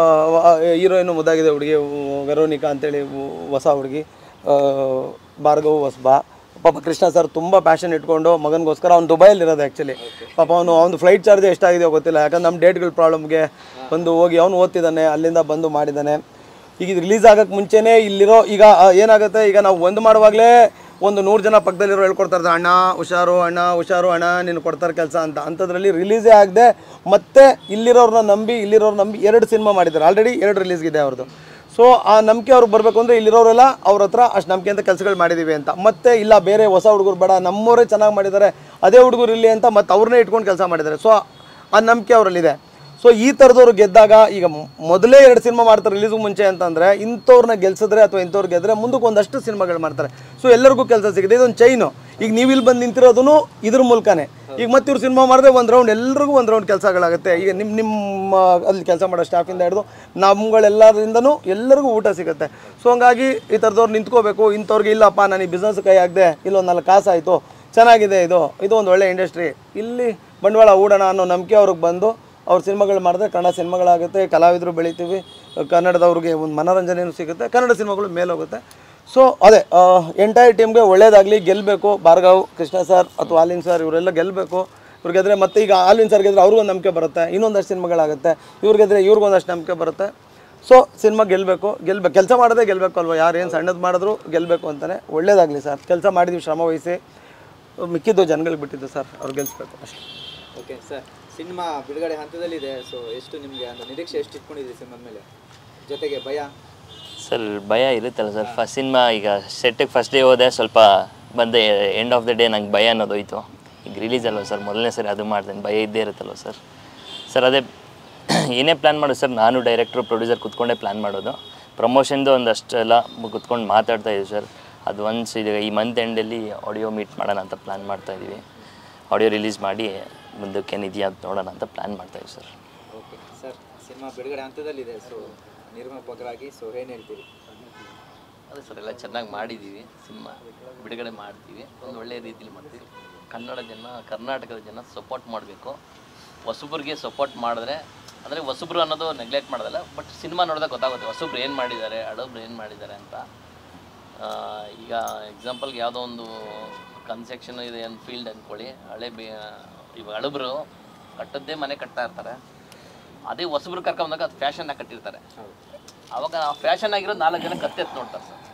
ಹೀರೋಯಿನು ಮುದ್ದಾಗಿದೆ ಹುಡುಗಿ ವೆರೋನಿಕಾ ಅಂತೇಳಿ ಹು- ಹೊಸ ಹುಡುಗಿ ಆ, ಭಾರ್ಗವ್ ಹೊಸಬ ಪಾಪ ಕೃಷ್ಣ ಸರ್ ತುಂಬ ಪ್ಯಾಷನ್ ಇಟ್ಕೊಂಡು ಮಗನಿಗೋಸ್ಕರ ಅವ್ನು ದುಬೈಯಲ್ಲಿ ಇರೋದು ಆ್ಯಕ್ಚುಲಿ ಪಾಪ ಅವನು ಅವ್ನು ಫ್ಲೈಟ್ ಚಾರ್ಜ್ ಎಷ್ಟಾಗಿದೆಯೋ ಗೊತ್ತಿಲ್ಲ ಯಾಕಂದ್ರೆ ನಮ್ಮ ಡೇಟ್ಗಳ ಪ್ರಾಬ್ಲಮ್ಗೆ ಬಂದು ಹೋಗಿ ಅವನು ಓದ್ತಿದ್ದಾನೆ ಅಲ್ಲಿಂದ ಬಂದು ಮಾಡಿದ್ದಾನೆ ಈಗ ಇದು ರಿಲೀಸ್ ಆಗೋಕ್ಕೆ ಮುಂಚೆನೇ ಇಲ್ಲಿರೋ ಈಗ ಆ, ಏನಾಗುತ್ತೆ ಈಗ ನಾವು ಒಂದು ಮಾಡುವಾಗಲೇ ಒಂದು ನೂರು ಜನ ಪಕ್ಕದಲ್ಲಿರೋ ಹೇಳ್ಕೊಡ್ತಾ ಇರ್ತಾರೆ ಅಣ್ಣ ಹುಷಾರು ಅಣ್ಣ ಹುಷಾರು ಅಣ್ಣ ನೀನು ಕೊಡ್ತಾರೆ ಕೆಲಸ ಅಂತ ಅಂಥದ್ರಲ್ಲಿ ರಿಲೀಸೇ ಆಗದೆ ಮತ್ತೆ ಇಲ್ಲಿರೋರನ್ನ ನಂಬಿ ಇಲ್ಲಿರೋರು ನಂಬಿ ಎರಡು ಸಿನಿಮಾ ಮಾಡಿದ್ದಾರೆ ಆಲ್ರೆಡಿ ಎರಡು ರಿಲೀಸ್ಗಿದೆ ಅವ್ರದ್ದು ಸೊ ಆ ನಂಬಿಕೆ ಅವ್ರಿಗೆ ಬರಬೇಕು ಅಂದರೆ ಇಲ್ಲಿರೋರೆಲ್ಲ ಅವ್ರ ಹತ್ರ ಅಷ್ಟು ನಂಬಿಕೆ ಅಂತ ಕೆಲಸಗಳು ಮಾಡಿದ್ದೀವಿ ಅಂತ ಮತ್ತೆ ಇಲ್ಲ ಬೇರೆ ಹೊಸ ಹುಡುಗರು ಬೇಡ ನಮ್ಮವರೇ ಚೆನ್ನಾಗಿ ಮಾಡಿದ್ದಾರೆ ಅದೇ ಹುಡುಗರು ಇಲ್ಲಿ ಅಂತ ಮತ್ತೆ ಅವ್ರನ್ನೇ ಇಟ್ಕೊಂಡು ಕೆಲಸ ಮಾಡಿದ್ದಾರೆ ಸೊ ಆ ನಂಬಿಕೆ ಅವರಲ್ಲಿದೆ ಸೊ ಈ ಥರದವ್ರು ಗೆದ್ದಾಗ ಈಗ ಮ್- ಮೊದಲೇ ಎರಡು ಸಿನಿಮಾ ಮಾಡ್ತಾರೆ ರಿಲೀಸ್ಗೆ ಮುಂಚೆ ಅಂತಂದರೆ ಇಂಥವ್ರನ್ನ ಗೆಲ್ಸಿದ್ರೆ ಅಥವಾ ಇಂಥವ್ರು ಗೆದ್ರೆ ಮುಂದಕ್ಕೆ ಒಂದಷ್ಟು ಸಿನಿಮಾಗಳು ಮಾಡ್ತಾರೆ ಸೊ ಎಲ್ಲರಿಗೂ ಕೆಲಸ ಸಿಗುತ್ತೆ ಇದೊಂದು ಚೈನು ಈಗ ನೀವು ಇಲ್ಲಿ ಬಂದು ನಿಂತಿರೋದೂ ಇದ್ರ ಮೂಲಕನೇ ಈಗ ಮತ್ತೆ ಇವ್ರು ಸಿನಿಮಾ ಮಾಡಿದ್ರೆ ಒಂದು ರೌಂಡ್ ಎಲ್ರಿಗೂ ಒಂದು ರೌಂಡ್ ಕೆಲಸಗಳಾಗುತ್ತೆ ಈಗ ನಿಮ್ಮ ನಿಮ್ಮ ಅಲ್ಲಿ ಕೆಲಸ ಮಾಡೋ ಸ್ಟಾಫಿಂದ ಹಿಡಿದು ನಮ್ಗಳೆಲ್ಲರಿಂದನೂ ಎಲ್ಲರಿಗೂ ಊಟ ಸಿಗುತ್ತೆ ಸೊ ಹಂಗಾಗಿ ಈ ಥರದವ್ರು ನಿಂತ್ಕೋಬೇಕು ಇಂಥವ್ರಿಗೆ ಇಲ್ಲಪ್ಪ ನಾನು ಈ ಬಿಸ್ನೆಸ್ ಕೈ ಆಗದೆ ಇಲ್ಲೊಂದು ನಾಲ್ಕು ಕಾಸು ಆಯಿತು ಚೆನ್ನಾಗಿದೆ ಇದು ಇದು ಒಂದು ಒಳ್ಳೆ ಇಂಡಸ್ಟ್ರಿ ಇಲ್ಲಿ ಬಂಡವಾಳ ಹೂಡೋಣ ಅನ್ನೋ ನಂಬಿಕೆ ಅವ್ರಿಗೆ ಬಂದು ಅವ್ರ ಸಿನಿಮಾಗಳು ಮಾಡಿದ್ರೆ ಕನ್ನಡ ಸಿನಿಮಾಗಳಾಗುತ್ತೆ ಕಲಾವಿದರು ಬೆಳಿತೀವಿ ಕನ್ನಡದವ್ರಿಗೆ ಒಂದು ಮನೋರಂಜನೆಯೂ ಸಿಗುತ್ತೆ ಕನ್ನಡ ಸಿನಿಮಾಗಳು ಮೇಲೋಗುತ್ತೆ ಸೊ ಅದೇ ಎಂಟೈರ್ ಟೀಮ್ಗೆ ಒಳ್ಳೇದಾಗಲಿ ಗೆಲ್ಲಬೇಕು ಭಾರ್ಗವ್ ಕೃಷ್ಣ ಸರ್ ಅಥವಾ ಆಲಿನ್ ಸರ್ ಇವರೆಲ್ಲ ಗೆಲ್ಲಬೇಕು ಇವ್ರು ಗೆದ್ರೆ ಮತ್ತೆ ಈಗ ಆಲಿನ್ ಸರ್ ಗೆದ್ರೆ ಅವ್ರಿಗೊಂದು ನಂಬಿಕೆ ಬರುತ್ತೆ ಇನ್ನೊಂದಷ್ಟು ಸಿನಿಮಾಗಳಾಗುತ್ತೆ ಇವ್ರು ಗೆದ್ರೆ ಇವ್ರಿಗೊಂದಷ್ಟು ನಂಬಿಕೆ ಬರುತ್ತೆ ಸೊ ಸಿನಿಮಾ ಗೆಲ್ಲಬೇಕು ಗೆಲ್ಬೇಕು ಕೆಲಸ ಮಾಡೋದೇ ಗೆಲ್ಲಬೇಕು ಅಲ್ವಾ ಯಾರು ಏನು ಸಣ್ಣದು ಮಾಡಿದ್ರು ಗೆಲ್ಲಬೇಕು ಅಂತಲೇ ಒಳ್ಳೇದಾಗಲಿ ಸರ್ ಕೆಲಸ ಮಾಡಿದ್ವಿ ಶ್ರಮ ವಹಿಸಿ ಮಿಕ್ಕಿದ್ದು ಜನಗಳಿಗೆ ಬಿಟ್ಟಿದ್ದು ಸರ್ ಅವ್ರು ಗೆಲ್ಲಿಸ್ಬೇಕು ಅಷ್ಟೇ ಓಕೆ ಸರ್ ಸಿನಿಮಾ ಬಿಡುಗಡೆ ಹಂತದಲ್ಲಿದೆ ಸೊ ಎಷ್ಟು ನಿಮಗೆ ಒಂದು ನಿರೀಕ್ಷೆ ಎಷ್ಟು ಇಟ್ಕೊಂಡಿದ್ದೀರಿ ಸಿನಿಮಾದ ಮೇಲೆ ಜೊತೆಗೆ ಭಯ ಸರ್ ಭಯ ಇರುತ್ತಲ್ಲ ಸರ್ ಫಸ್ಟ್ ಸಿನಿಮಾ ಈಗ ಸೆಟ್ಟಿಗೆ ಫಸ್ಟ್ ಡೇ ಹೋದೆ ಸ್ವಲ್ಪ ಬಂದೆ ಎಂಡ್ ಆಫ್ ದ ಡೇ ನಂಗೆ ಭಯ ಅನ್ನೋದು ಹೋಯ್ತು ಈಗ ರಿಲೀಸ್ ಅಲ್ವ ಸರ್ ಮೊದಲನೇ ಸರಿ ಅದು ಮಾಡ್ತೇನೆ ಭಯ ಇದ್ದೇ ಇರುತ್ತಲ್ವ ಸರ್ ಸರ್ ಅದೇ ಏನೇ ಪ್ಲ್ಯಾನ್ ಮಾಡೋದು ಸರ್ ನಾನು ಡೈರೆಕ್ಟ್ರು ಪ್ರೊಡ್ಯೂಸರ್ ಕುತ್ಕೊಂಡೇ ಪ್ಲ್ಯಾನ್ ಮಾಡೋದು ಪ್ರಮೋಷನ್ದು ಒಂದಷ್ಟೆಲ್ಲ ಕುತ್ಕೊಂಡು ಮಾತಾಡ್ತಾ ಇದ್ದೀವಿ ಸರ್ ಅದು ಒನ್ಸ್ ಇದು ಈ ಮಂತ್ ಎಂಡಲ್ಲಿ ಆಡಿಯೋ ಮೀಟ್ ಮಾಡೋಣ ಅಂತ ಪ್ಲ್ಯಾನ್ ಮಾಡ್ತಾ ಇದ್ದೀವಿ ಆಡಿಯೋ ರಿಲೀಸ್ ಮಾಡಿ ಮುಂದಕ್ಕೆ ಏನಿದೆಯಾ ಅಂತ ನೋಡೋಣ ಅಂತ ಪ್ಲ್ಯಾನ್ ಮಾಡ್ತಾಯಿದ್ದೀವಿ ಸರ್ ಓಕೆ ಸರ್ ಸಿನಿಮಾ ಬಿಡುಗಡೆ ಹಂತದಲ್ಲಿದೆ ಸೊ ನಿರ್ಮಾಪಕರಾಗಿ ಸೊ ಏನು ಹೇಳ್ತೀರಿ ಅದೇ ಸರ್ ಎಲ್ಲ ಚೆನ್ನಾಗಿ ಮಾಡಿದ್ದೀವಿ ಸಿನಿಮಾ ಬಿಡುಗಡೆ ಮಾಡ್ತೀವಿ ಒಂದು ಒಳ್ಳೆಯ ರೀತಿಲಿ ಮಾಡ್ತೀವಿ ಕನ್ನಡ ಜನ ಕರ್ನಾಟಕದ ಜನ ಸಪೋರ್ಟ್ ಮಾಡಬೇಕು ಹೊಸಬ್ರಿಗೆ ಸಪೋರ್ಟ್ ಮಾಡಿದ್ರೆ ಅಂದರೆ ಹೊಸಬ್ರು ಅನ್ನೋದು ನೆಗ್ಲೆಕ್ಟ್ ಮಾಡೋದಲ್ಲ ಬಟ್ ಸಿನಿಮಾ ನೋಡಿದಾಗ ಗೊತ್ತಾಗುತ್ತೆ ಹೊಸಬ್ರು ಏನು ಮಾಡಿದ್ದಾರೆ ಹಳಬ್ರು ಏನು ಮಾಡಿದ್ದಾರೆ ಅಂತ ಆ, ಈಗ ಎಕ್ಸಾಂಪಲ್ಗೆ ಯಾವುದೋ ಒಂದು ಕನ್ಸ್ಟ್ರಕ್ಷನ್ ಇದೆ ಒಂದು ಫೀಲ್ಡ್ ಅಂದ್ಕೊಳ್ಳಿ ಹಳೆ ಬಿ ಇವಾಗ ಹಳಬ್ರು ಕಟ್ಟದ್ದೇ ಮನೆ ಕಟ್ತಾ ಇರ್ತಾರೆ ಅದೇ ಹೊಸಬ್ರು ಕರ್ಕೊಂಬಂದಾಗ ಅದು ಫ್ಯಾಷನ್ನಾಗಿ ಕಟ್ಟಿರ್ತಾರೆ ಅವಾಗ ಆ ಫ್ಯಾಷನ್ ಆಗಿರೋ ನಾಲ್ಕು ಜನ ಕತ್ತೆತ್ತು ನೋಡ್ತಾರೆ ಸರ್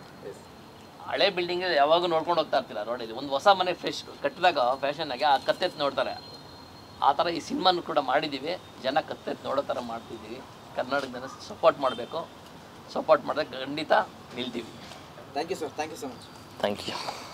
ಹಳೆ ಬಿಲ್ಡಿಂಗ್ ಯಾವಾಗ ನೋಡ್ಕೊಂಡು ಹೋಗ್ತಾ ಇರ್ತಿಲ್ಲ ನೋಡಿ ಒಂದು ಹೊಸ ಮನೆ ಫ್ರೆಶ್ ಕಟ್ಟಿದಾಗ ಫ್ಯಾಷನ್ ಆಗಿ ಆ ಕತ್ತೆತ್ತು ನೋಡ್ತಾರೆ ಆ ಥರ ಈ ಸಿನಿಮಾನು ಕೂಡ ಮಾಡಿದ್ದೀವಿ ಜನ ಕತ್ತೆತ್ತು ನೋಡೋ ಥರ ಮಾಡ್ತಿದ್ದೀವಿ ಕರ್ನಾಟಕ ಜನ ಸಪೋರ್ಟ್ ಮಾಡಬೇಕು ಸಪೋರ್ಟ್ ಮಾಡಿದ್ರೆ ಖಂಡಿತ ನಿಲ್ತೀವಿ thank you sir thank you so much thank you